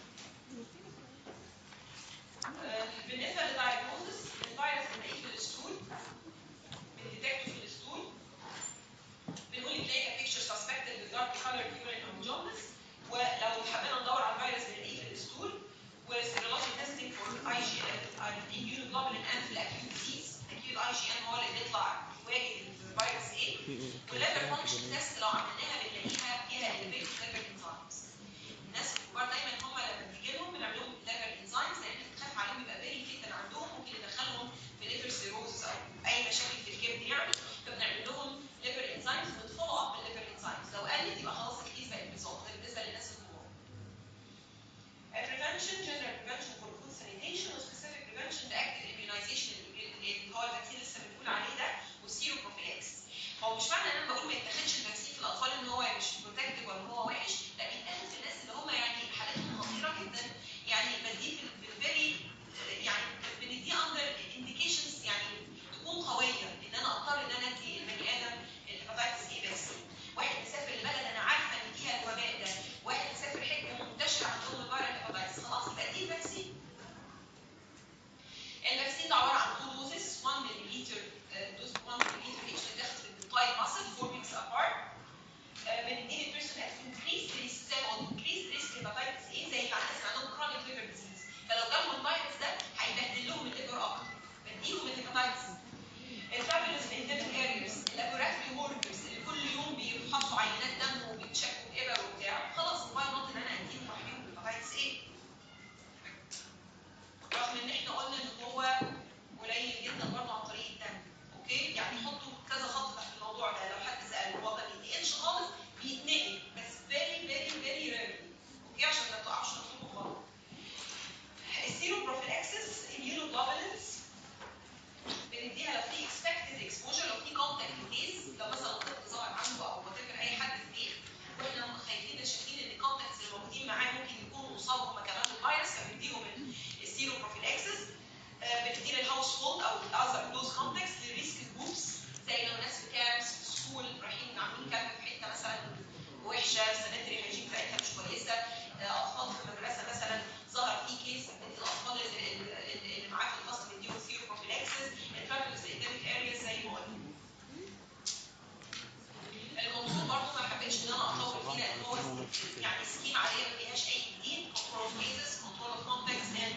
آه، بالنسبه للدايجنوزس الفيروس بنلاقيه في الستول بنديتكته في الستول بنقول تلاقي بيكتشر سسبكتد بالدارك كولر يورين او جوندس ولو حبينا ندور على الفيروس بنلاقيه في الستول وسيرولوجي تيستنج فور اي جي الاميونوجلوبولين اند في الاكيوت ديزيز اكيوت اي جي ان هو اللي بيطلع يواجه الفيروس ايه والليفر فانكشن تيست لو عملناها بنلاقيها فيها elevated liver enzymes الناس الكبار دايما هم لما بيجي لهم بنعمل لهم liver enzymes لان بتخاف عليهم يبقى فيري فيتال عندهم ممكن يدخلهم في liver cirrhosis او اي مشاكل في الكبد يعني فبنعمل لهم liver enzymes وبتفولو اب بالliver enzymes لو قلت يبقى خلاص الكيس بقت ريزولت ده بالنسبه للناس الكبار prevention general prevention for food sanitation و specific prevention the active immunization اللي هو الفاكسين لسه بنقول عليه ده والسيرو بروفيلاكس هو مش معنى ان انا بقول ما يتاخدش الفاكسين في الاطفال ان هو مش بروتكتيف ولا هو وحش لا بيتاخد في الناس اللي هم يعني حالتهم خطيره جدا يعني بديه في الفيري يعني بنديه اندر انديكيشنز يعني تكون قويه ان انا اضطر ان انا ادي البني ادم الهيباتيتس اي فاكسين واحد مسافر لبلد انا عارفه ان فيها الوباء ده واحد مسافر حته منتشره عندهم الفيروس الهيباتيتس خلاص يبقى دي فاكسين الفاكسين ده عباره عن تو دوزز 1 ملم دوز 1 ملم ايش داخل في التاي ماسل 4 ويكس ابارت بنديه للبيرسون هاز انكريز ريسك زي ما قلت انكريز ريسك هيباتيتس ايه زي بتاع الناس اللي عندهم كرونيك ليفر ديزيز فلو جالهم الفيروس ده هيبهدل لهم الليفر اكتر بديهم الهيباتيتس الترافلز في انديميك ارياز اللابوراتوري وركرز اللي كل يوم بيفحصوا عينات دم وبيتشكوا ابر وبتاع خلاص واي نوت ان انا اديهم تحليل الهيباتيتس ايه رغم ان احنا قلنا ان هو قليل جدا برضه عن طريق الدم اوكي يعني حطوا كذا خط تحت الموضوع ده لو حد سال هو ما بيتنقلش خالص بيتنقل بس فيري فيري فيري ريرلي اوكي عشان ما تقعش مطلوب غلط السيرو بروفيلاكسس immunoglobulins بنديها لو في expected exposure لو في contact case لو مثلا طفل ظهر عنده او whatever اي حد في البيت واحنا خايفين شاكين ان الكونتاكتس اللي موجودين معاه ممكن يكونوا اصابوا هم كمان بالفيروس فبنديهم السيرو بروفيلاكسس بندي للهاوس هولد او الاذر كلوز كونتاكتس للريسك جروبس زي لو ناس في كامبس في سكول رايحين عاملين كامب في حته مثلا وحشه سانيتري هيجين بتاعتها مش كويسه آه، اطفال في المدرسه مثلا ظهر في كيس بندي الاطفال اللي, اللي اللي معاه في الفصل بنديهم سيرو بروفيلاكسس الترافلز انديميك ارياز زي ما قلنا الموضوع برضه ما حبيتش ان انا اطول فيه لان هو يعني سكيم عاديه ما فيهاش اي جديد كنترول كيسز كنترول اوف كونتاكتس اند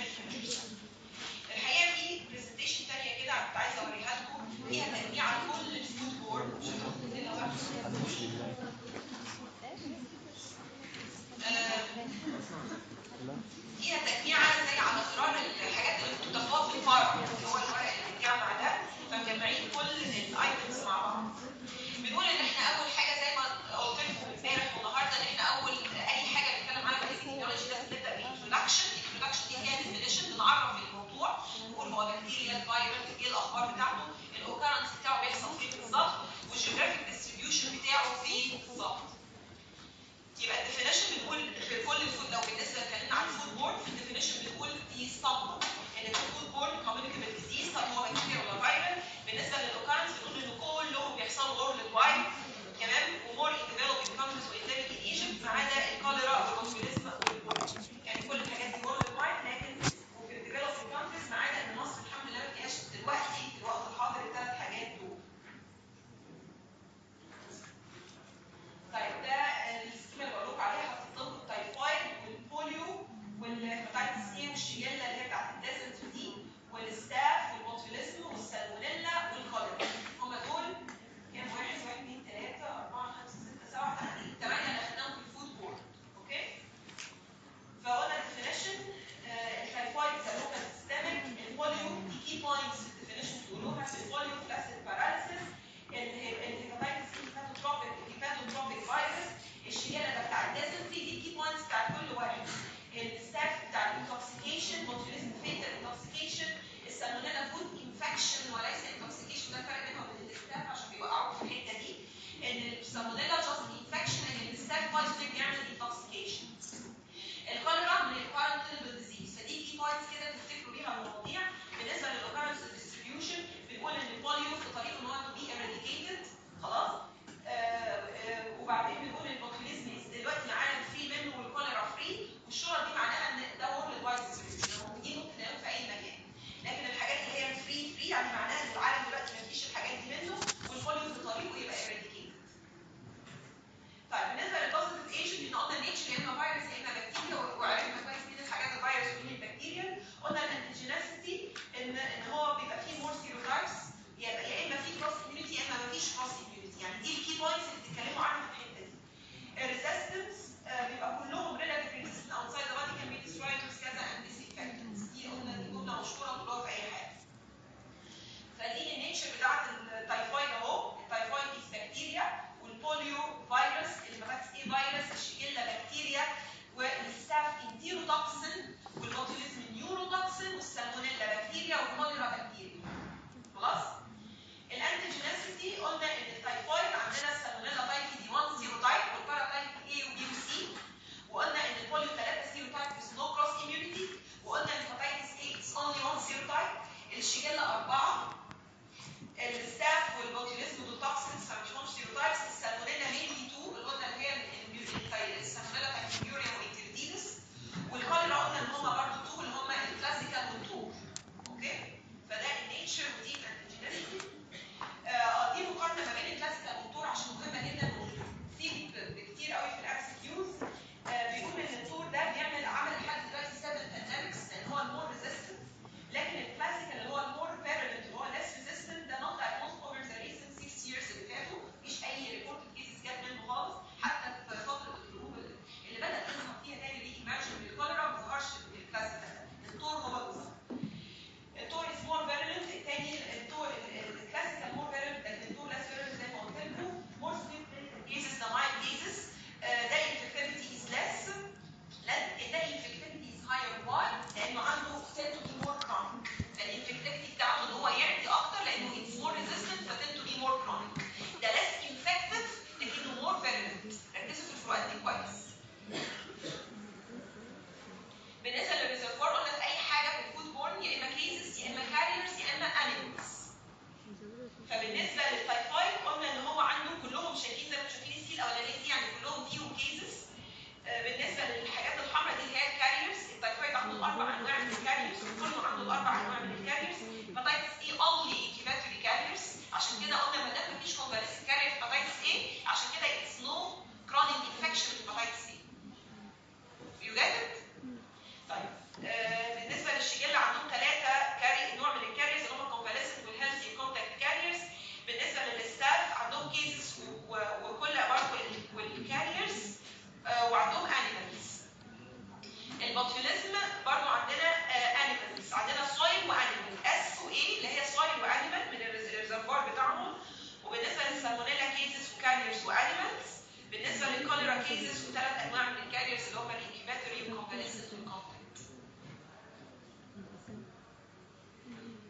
الحقيقه في برزنتيشن ثانيه كده كنت عايزه اوريها لكم فيها تجميع عن كل الفود بورد فيها تجميعه زي على زرار الحاجات اللي بتضاف في الفرع اللي هو الورق اللي بيتجمع ده فمجمعين كل الايتمز مع بعض بنقول ان احنا اول حاجه زي ما قلت لكم امبارح والنهارده ان احنا اول اي حاجه بنتكلم عنها في التكنولوجي لازم نبدا بالانترودكشن الانترودكشن دي هي ديفينيشن بنعرف بكتيريا فايروس ايه الاخبار بتاعته الاوكرنس بتاعه بيحصل فين بالظبط والجيوغرافيك ديستريبيوشن بتاعه فين بالظبط يبقى الديفينيشن بنقول في كل الفود لو بالنسبه اتكلمنا عن الفود بورن في الديفينيشن بنقول دي صدمه ان ده فود بورن كوميونيكابل ديزيز طب هو بكتيريا ولا فايرال بالنسبه للاوكرنس بنقول ان كلهم بيحصلوا وورلد وايد تمام ومور ان ديفلوبينج كونتريز وانديميك ان ايجيبت ما عدا الكوليرا والبوتوليزم والبورن يعني كل الحاجات دي وورلد وايد لكن وفي الديفلوبينج كونتريز ما عدا ان مصر الحمد لله ما فيهاش دلوقتي في الوقت الحاضر الثلاث حاجات دول طيب ده السكيما اللي بقول لكم عليها حطيت لكم التايفايد والبوليو والهيباتيتس سي والشيجيلا اللي هي بتاعت الديزنت دي والستاف والبوتوليزم والسالمونيلا والكوليرا هم دول كام واحد واحد اثنين ثلاثة أربعة خمسة ستة سبعة ثمانية ثمانية اللي أخدناهم في الفود بورد أوكي فقلنا الديفينيشن التايفايد سالوكا سيستمك البوليو دي كي بوينتس في الديفينيشن تقولوها في البوليو فلاسيد باراليسيس الهيباتيتس سي هيباتوتروبيك هيباتوتروبيك فيروس الشيجالا ده بتاع الديزنتري دي كي بوينتس بتاع كل واحد الستاف بتاع الانتوكسيكيشن بوتوليزم فيتال انتوكسيكيشن السالمونيلا فود انفكشن وليس انتوكسيكيشن ده الفرق بينهم وبين الستاف عشان بيوقعوا في الحته دي ان السالمونيلا جاست انفكشن ان الستاف بويزنج بيعمل انتوكسيكيشن الكوليرا من الكوارنتينبل ديزيز فدي كي بوينتس كده تفتكروا بيها المواضيع بالنسبه للاوكرنس ديستريبيوشن بنقول ان البوليو في طريق ان هو تو بي اراديكيتد خلاص آه، آه، وبعدين بنقول البوتوليزم دلوقتي العالم فري منه والكوليرا فري والشهره دي معناها ان ده وورلد وايد ديستريبيوشن موجودين ممكن نلاقيهم في اي مكان لكن الحاجات اللي هي فري فري يعني معناها ان العالم دلوقتي ما فيش الحاجات دي منه والبوليو في طريقه يبقى اراديكيتد طيب بالنسبه للبوزيتيف ايجنت احنا قلنا النيتشر يا اما فيروس يا اما بكتيريا وعرفنا كويس مين الحاجات الفيروس ومين البكتيريا قلنا الانتيجينيسيتي ان ان هو بيبقى فيه مور سيروتايبس يبقى يا اما في كروس اميونيتي يا اما ما فيش كروس اميونيتي يعني دي الكي بوينتس اللي بتتكلموا عنها في الحته دي الريزيستنس بيبقى كلهم ريلاتيف ريزيستنت اوتسايد ذا بادي كان بي ديسترويد with كذا اند ديسينفكتنتس دي قلنا دي جمله مشهوره بتقولوها في اي حاجه فدي النيتشر بتاعت التايفويد اهو التايفويد دي بكتيريا والبوليو فيروس الهيباتيتس اي فيروس الشيجيلا بكتيريا والستاف انتيروتوكسين والبوتوليزم نيوروتوكسين والسالمونيلا بكتيريا والكوليرا بكتيريا خلاص الانتيجينيسيتي قلنا ان التايفويد عندنا السالمونيلا تايب دي 1 سيروتايب والباراتايب اي وبي وسي وقلنا ان البوليو 3 سيروتايب is no cross immunity وقلنا ان الهيباتيتس اي is only one serotype الشيجيلا أربعة الستاف والبوتيليزم دول توكسينز فمش هم سيروتايبس السالمونيلا مينلي 2 اللي قلنا اللي هي البيوري- السالمونيلا تاكيوريا وانتريدينس والكوليرا قلنا ان هم برضه 2 اللي هم الكلاسيكال والتور اوكي فده النيتشر ودي الانتيجينيسيتي اه دي مقارنه ما بين الكلاسيكال والتور عشان مهمه جدا وبتيجي كتير قوي في الام سي كيوز بيقول ان التور ده بيعمل عمل لحد دلوقتي 7 بانديمكس لان هو المور ريزيستنت لكن الكلاسيكال اللي هو المور فيرولنت اللي هو less resistant ده not diagnosed over the recent 6 years اللي فاتوا مفيش اي ريبورت كيسز جت منه خالص حتى في فتره الحروب اللي اللي بدات تظهر فيها تاني ري ايمرجن بالكوليرا ما ظهرش الكلاسيكال ده التور هو اللي ظهر التور is more virulent التاني التور الكلاسيكال more virulent لكن التور less virulent زي ما قلت لكم more severe clinical cases the mild cases uh, the infectivity is less لان ده infectivity is higher why؟ لانه عنده tend to be more chronic الانفكتيفيتي بتاعته ان هو يعدي اكتر لانه it's more resistant ف tend to be more chronic ده less infective لكنه more virulent ركزوا في الفروقات دي كويس بالنسبه للريزرفوار قلنا في اي حاجه في الفود بورن يا اما كيسز يا اما كاريرز يا اما انيمالز فبالنسبه للتايفايد قلنا ان هو عنده كلهم شايفين زي ما شايفين السي الاولانيه دي يعني كلهم فيهم كيسز بالنسبه للحاجات الحمراء دي اللي هي الكاريرز التايفايد عنده اربع انواع من الكاريرز كله عنده الاربع انواع من الكاريرز هيباتيتس اي اونلي انكيباتوري كاريرز عشان كده قلنا ما دام مفيش كونفاليسنت كارير هيباتيتس اي عشان كده اتس نو كرونيك انفكشن هيباتيتس اي يو جيت ات طيب آه بالنسبه للشيجيلا عندهم ثلاثه كاري نوع من الكاريرز اللي هم الكونفاليسنت والهيلثي كونتاكت كاريرز بالنسبه للستاف عندهم كيسز وكل برضه والكاريرز آه وعندهم انيمالز البوتيوليزم برضو عندنا انيمالز عندنا سويل وانيمال اس واي اللي هي سويل وانيمال من الريزرفوار بتاعهم وبالنسبه للسالمونيلا كيسز وكاريرز وانيمالز بالنسبه للكوليرا كيسز وثلاث انواع من الكاريرز اللي هم الانكيباتوري والكونفاليسنت والكونتاكت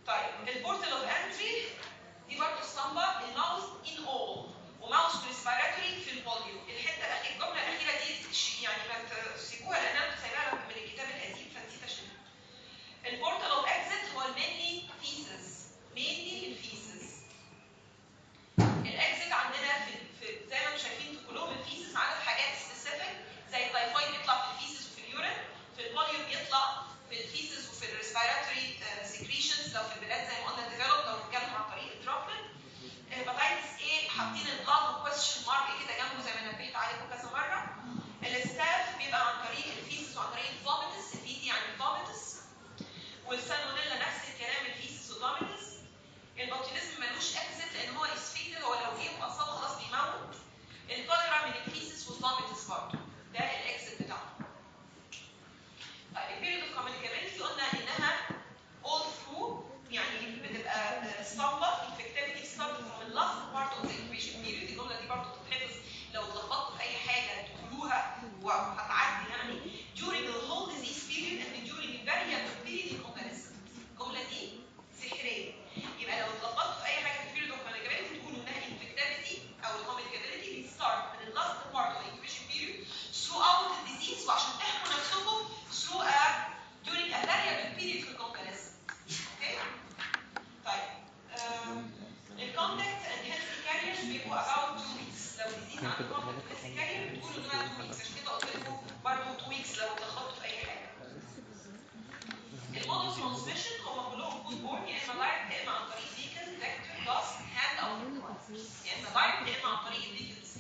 طيب البورتال اوف انتري دي برضه اسطمبه الماوس ان اول وماوس ريسبيراتوري في البوليو الحته الأخيرة- الجمله الاخيره دي ش- يعني ما تسيبوها لان انا كنت سايباها من الكتاب القديم فنسيت اشيلها البورتال اوف اكزيت هو المينلي فيسز مينلي الفيسز الاكزيت عندنا في, في زي ما انتم شايفين في كلهم الفيسز ما عدا في حاجات سبيسيفيك زي التايفويد بيطلع في الفيسز وفي اليورين في البوليو بيطلع في الفيسز وفي الريسبيراتوري سكريشنز لو في البلاد زي ما قلنا ديفلوب لو بنتكلم عن طريق الدروبلت هيباتايتس ايه حاطين البلاد وكويستشن مارك كده جنبه زي ما نبهت عليكم كذا مره الستاف بيبقى عن طريق الفيسز وعن طريق الفوميتس الفي دي يعني الفوميتس والسالمونيلا نفس الكلام الفيسز والفوميتس البوتيليزم ملوش اكزيت لان هو اسفيتال هو لو جه واصاب خلاص بيموت الكوليرا من الفيسز والفوميتس برضه ده الاكزيت بتاعه طيب البيريود اوف كوميونيكابيلتي قلنا انها all through يعني بتبقى اسطمبه infectivity starts from the last part of the incubation period الجمله دي برضه تتحفظ لو اتلخبطتوا في اي حاجه تقولوها وهتعدي يعني during the whole disease period and during the variable period in convalescence الجمله دي سحريه يبقى لو اتلخبطتوا في اي حاجه في البيريود اوف communicability تقولوا انها infectivity او الcommunicability بتستارت من the last part of the incubation period throughout the disease وعشان تحموا نفسكم through a during a variable period في الconvalescence اوكي طيب الكونتاكت اند هيلث كاريرز بيبقوا about 2 weeks لو disease عند contact health carrier بتقولوا انها 2 weeks عشان كده قلت لكم برضه 2 weeks لو اتلخبطوا في اي حاجه المود اوف ترانسميشن هم كلهم فود بورن يا اما دايركت يا اما عن طريق فيكل فيكتور جاست هاند او يا اما دايركت يا اما عن طريق الفيكلز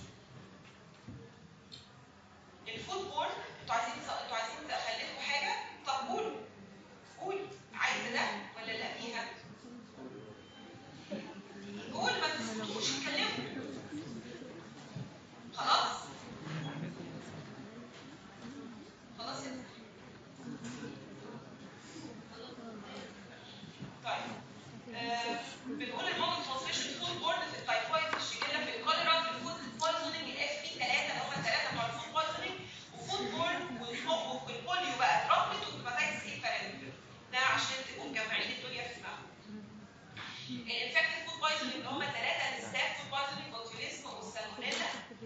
الفود بورن انتوا عايزين انتوا عايزين اخليكم حاجه طب قولوا قول عايزه ده ولا لا فيها قول ما تسكتوش اتكلموا خلاص خلاص يا طيب آه، بنقول المود ترانسميشن فود بورن في التايفويد في الشجله في الكوليرا في الفود بويزنينج الاف بي 3 اللي هم الثلاثه بتوع الفود بويزنينج وفود بورن والفوق والبوليو بقى دروبلت وهيباتايتس ايه بارنتال ده عشان تبقوا مجمعين الدنيا في دماغكم الانفكتيف فود بويزنينج اللي هم ثلاثه الستاف فود بويزنينج بوتيوليزم والسالمونيلا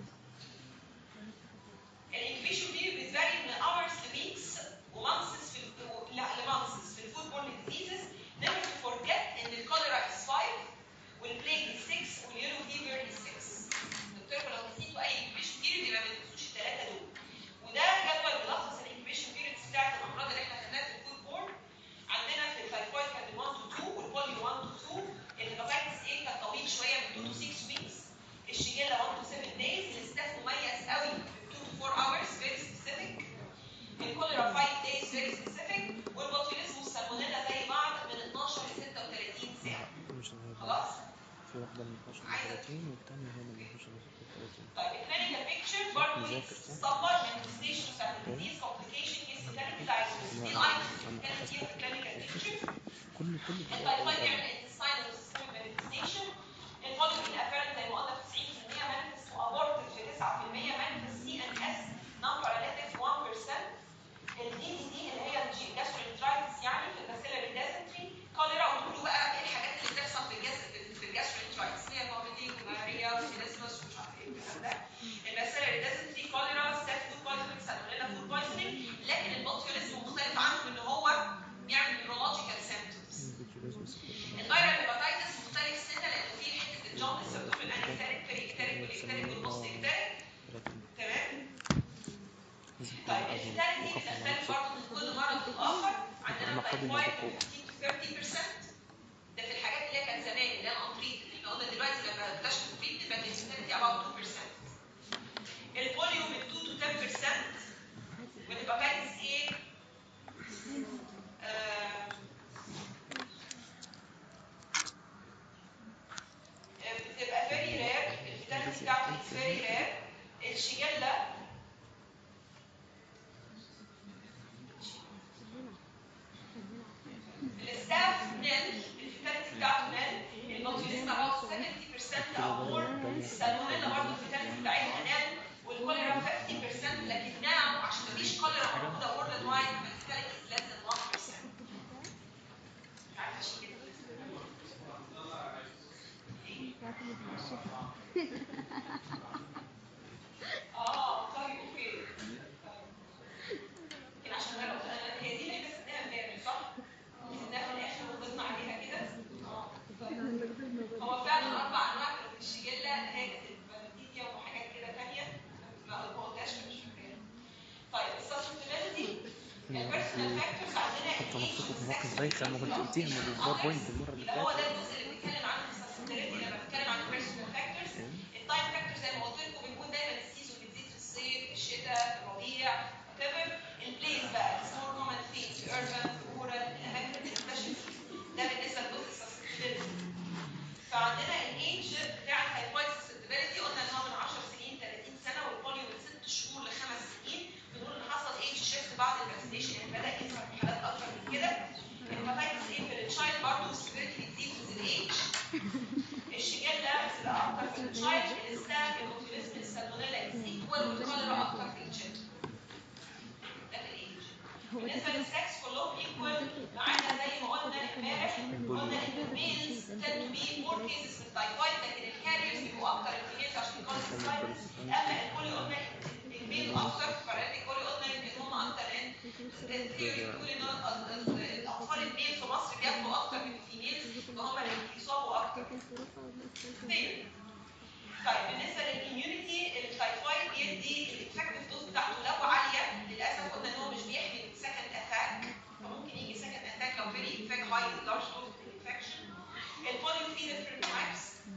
الانكبيشن بيريود بتفاري من hours to weeks ومانثس في ال- لا لمانثس في الفود بورن ديزيزز never to forget ان الكوليرا is 5 والبليج is 6 واليلو فيفر is 6 قلت لكم لو نسيتوا اي انكبيشن بيريود يبقى ما تنسوش الثلاثه دول وده جدول بيلخص الانكبيشن بيريودز بتاعت الامراض اللي احنا خدناها في الفود بورن عندنا في التايفويد كان من 1 to 2 والبوليو 1 to 2 الهيباتايتس ايه كان طويل شويه من 2 to 6 weeks الشيجيلا 1 to 7 days الاستاف مميز قوي من 2 to 4 hours very specific الكوليرا 5 days very specific والبوتيوليزم والسالمونيلا زي بعض من 12 ل 36 ساعه مش الهيبة. خلاص في واحدة من 12 ل 30 والتانية هي من 12 ل 36 طيب الكلينيكال بيكتشر برضه مذاكر، صح؟ يتصور مانيفستيشن بتاعت الديزيز كومبليكيشن هيستوكاليك دايجنوز دي الايتمز اللي بنتكلم فيها في الكلينيكال بيكتشر كل كل التايفويد بيعمل intestinal systemic manifestation البوليو الافيرنت زي ما قلنا في 90% manifest وابورتد في 9% manifest سي ان اس non paralytic 1% الدي دي دي اللي هي الجاسترينترايتس يعني في الباسيلاري ديزنتري كوليرا وتقولوا بقى ايه الحاجات اللي بتحصل في الجاس في الجاسترينترايتس هي فوميتنج وماريا وسيليسموس ومش عارف ايه الكلام ده الباسيلاري ديزنتري كوليرا ستاف فود بويزنينج سالمونيلا فود بويزنينج لكن البوتيوليزم مختلف عنه ان هو بيعمل نيورولوجيكال سيمبتومز الفيرال هيباتايتس مختلف سنه لانه في حته الجوندس بتقول الانكتاريك بريكتاريك والاكتاريك والبوست اكتاريك تمام طيب الفيتاليتي بتختلف برضه من كل مرض للاخر عندنا التايفويد من 15 to 30% ده في الحاجات اللي هي كانت زمان اللي هي الانتريت احنا قلنا دلوقتي لما اكتشفوا التريت بقت الفيتاليتي about 2% البوليو من 2 to 10% والهيباتايتس ايه آه، بتبقى فيري رير الفيتاليتي بتاعته فيري رير الشيجيلا الستاف نل الفيتاليتي بتاعته نل البوتيوليزم about 70% او more السالمونيلا برضه الفيتاليتي بتاعتها نل والكوليرا 50% لكن ناو عشان مفيش كوليرا موجوده وورلد وايد الفيتاليتي is less than 1% عارفه عشان كده اه طيب اوكي يمكن عشان انا قلت أنا- هي دي اللي احنا سبناها امبارح صح؟ سبناها في الاخر وفضلنا عليها كده اه طيب. هو فعلا اربع انواع كانوا في الشجله نيجاتيف بكتيريا وحاجات كده ثانيه ما ما قلتهاش مش فاكراها طيب السسبتبيلتي البيرسونال فاكتورز عندنا حتى age نفسكم في مواقف والsex بايخه لما كنت قلتيها من الباوربوينت المره اللي يبقى هو ده فاتت الجزء اللي بنتكلم عنه في السسبتبيلتي لما بنتكلم عن البيرسونال فاكتورز التايم فاكتور زي ما قلت لكم بيكون دايما السيزون بتزيد في الصيف في الشتاء في الربيع whatever البليس بقى السمول كومن فين في urban في rural الاماكن اللي بتنتشر ده بالنسبه لجزء السسبتبيلتي فعندنا الايدج بتاع الهايبويد سسبتبيلتي قلنا ان هو من 10 سنين 30 سنه والبوليو من 6 شهور ل 5 سنين بنقول ان حصل ايدج شيفت بعد الفاكسينيشن يعني بدا يظهر في حالات اكتر من كده الهيباتيتس ايه في التشايلد برضه السيفيريتي بتزيد with الايدج الشجاله بتبقى اكتر في التشايلد الستاف الاوتيزم السالمونيلا ايكوال والكوليرا اكتر في التشيلد ده في الايدج بالنسبه للسكس كلهم ايكوال ما عدا زي ما قلنا امبارح قلنا ان الميلز tend to be more cases في التايفايد لكن الكاريرز بيبقوا اكتر الفيميلز عشان الكوليستايتس اما البولي قلنا الميل اكتر فرق البولي قلنا يمكن هم اكتر لان الثيوري بتقول ان الاطفال الميل في مصر بياخدوا اكتر من الفيميلز فهم اللي بيصابوا اكتر theory. طيب بالنسبه للاميونيتي التايفايد بيدي الافكتيف دوز بتاعته لو عاليه للاسف قلنا ان هو مش بيحمي من سكند اتاك فممكن يجي سكند اتاك لو فيري انفكت هاي لارج دوز انفكشن البوليو في ديفرنت تايبس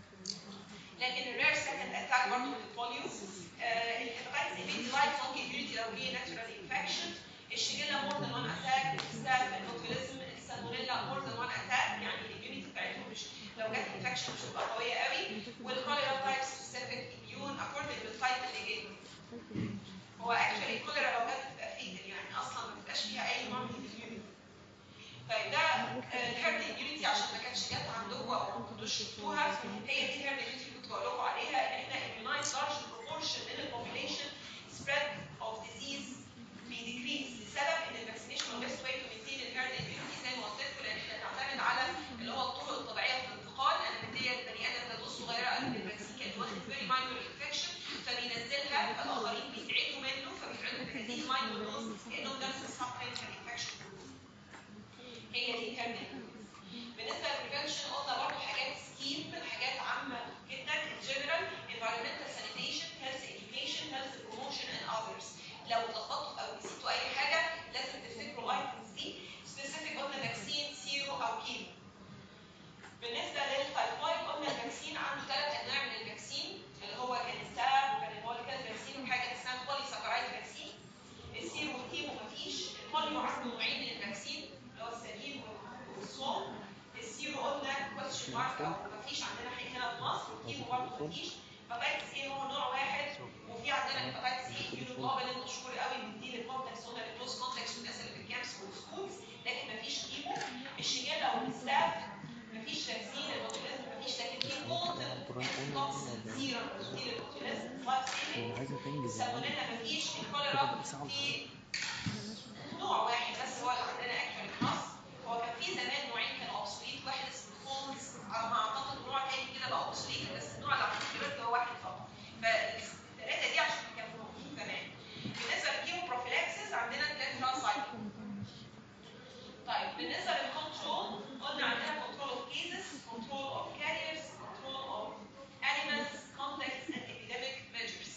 لكن الرير سكند اتاك برضه في البوليو الهيباتايتس ايفيد لايف لونج اميونيتي لو جه ناتشورال انفكشن الشجله مور ذان وان اتاك الستاف البوتوليزم السالمونيلا مور ذان وان اتاك يعني الاميونيتي بتاعتهم مش لو جت انفكشن مش هتبقى قويه قوي والكوليرا تايب سبيسيفيك اميون اكوردنج للتايب اللي جه هو اكشولي الكوليرا لو جت بتبقى فيتل يعني اصلا ما بتبقاش فيها اي نوع من الاميونيتي طيب ده الهيرد اميونيتي عشان ما كانتش جت عندكم او ما كنتوش شفتوها هي دي الهيرد اميونيتي اللي كنت بقول لكم عليها ان احنا immunize large proportion من البوبيليشن spread of disease بيديكريز لسبب ان الفاكسينيشن هو بيست واي تو مينتين الهيرد اميونيتي زي ما قلت لكم لان احنا بنعتمد على اللي هو الطرق الطبيعيه في الانتقال انا مديه البني ادم ده دوز صغيره قوي من الفاكسين كان واخد فيري ماينور انفكشن فبينزلها فالاخرين بيتعدوا منه فبيتعدوا بهذه الماينور دوز كانهم نفس السب كلينيكال انفكشن هي دي الهيرد بالنسبه للبريفنشن قلنا برضه حاجات سكيم حاجات عامه جدا الجنرال environmental sanitation health education health promotion and others لو اتلخبطتوا او نسيتوا اي حاجه لازم تفتكروا الايتمز دي سبيسيفيك قلنا فاكسين سيرو او كيمو بالنسبه للتايفويد قلنا الفاكسين عنده ثلاث انواع من الفاكسين اللي هو كان الساب وكان الموليكال فاكسين وحاجه اسمها بولي ساكرايد فاكسين السيرو والكيمو مفيش البوليو عنده نوعين من الفاكسين اللي هو السليم والصوم السيرو قلنا كويستشن مارك او مفيش عندنا حاجه هنا في مصر والكيمو برضه مفيش هيباتيتس ايه هو نوع واحد وفي عندنا هيباتيتس ايه يونوجلوبولين مشهور قوي بنديه للكونتاكس قلنا للكلوز كونتاكس والناس اللي في الكامبس والسكولز لكن مفيش كيمو الشجاله والستاف مفيش فاكسين البوتوليزم مفيش لكن في مولتن توكسين سيرم بنديه للبوتوليزم لايف سيفنج عايزه تنجز السالمونيلا مفيش الكوليرا في نوع واحد بس هو اللي عندنا اكشن في مصر هو كان في زمان نوعين كانوا اوبسوليت واحد اسمه فونز على ما اعتقد نوع تاني كده بقى اوبسوليت بس النوع اللي عندنا دلوقتي هو واحد فقط فالثلاثه دي عشان كانوا موجودين زمان بالنسبه للكيمو بروفيلاكسيس عندنا التتراسايكل طيب بالنسبه للكنترول قلنا عندنا كنترول اوف كيسز كنترول اوف كاريرز كنترول اوف animals contacts and epidemic measures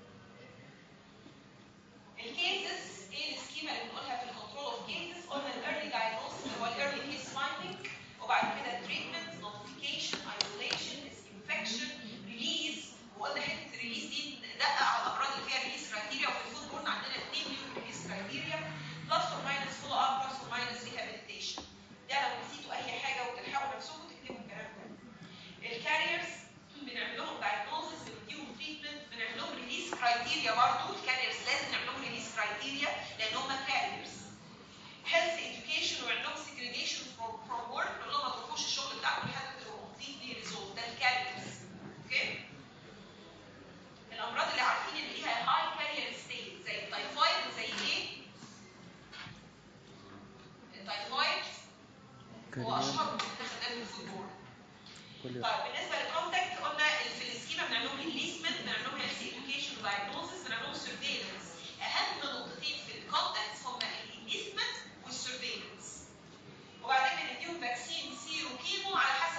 الكيسز ايه السكيما اللي بنقولها في الكنترول اوف كيسز قلنا الايرلي دايجنوستس اللي هو الايرلي كيس فايندنج وبعد كده تريتمنت نوتيفيكيشن ايزوليشن انفكشن ريليز وقلنا حته الريليز دي دقق على الامراض اللي فيها ريليز كرايتيريا وفي الفود بورن عندنا اثنين نيو ريليز كرايتيريا بلس اور ماينس فولو اب بلس اور ماينس ريهابيليتيشن ده لو نسيتوا اي حاجه وتلحقوا نفسكم تكتبوا الكلام ده الكاريرز بنعمل لهم دايجنوزس بنديهم تريتمنت بنعمل لهم ريليز كرايتيريا برضه الكاريرز لازم نعمل لهم ريليز كرايتيريا لان هم كاريرز هيلث education وعمل لهم segregation from from work نقول لهم ما تروحوش الشغل بتاعكم لحد ما تبقوا completely resolved ده الكاريرز اوكي الامراض اللي عارفين ان ليها هاي كارير ستيت زي التايفويد وزي ايه؟ التايفويد هو اشهر من خدمات الفود بورن كل يوم طيب بالنسبه للكونتاكت قلنا في السكيما بنعمل لهم انليسمنت بنعمل لهم هيلث اديوكيشن ودايجنوزس بنعمل لهم سيرفيلنس اهم نقطتين في الكونتاكت هما الانليسمنت والسيرفيلنس وبعدين بنديهم فاكسين سيرو كيمو على حسب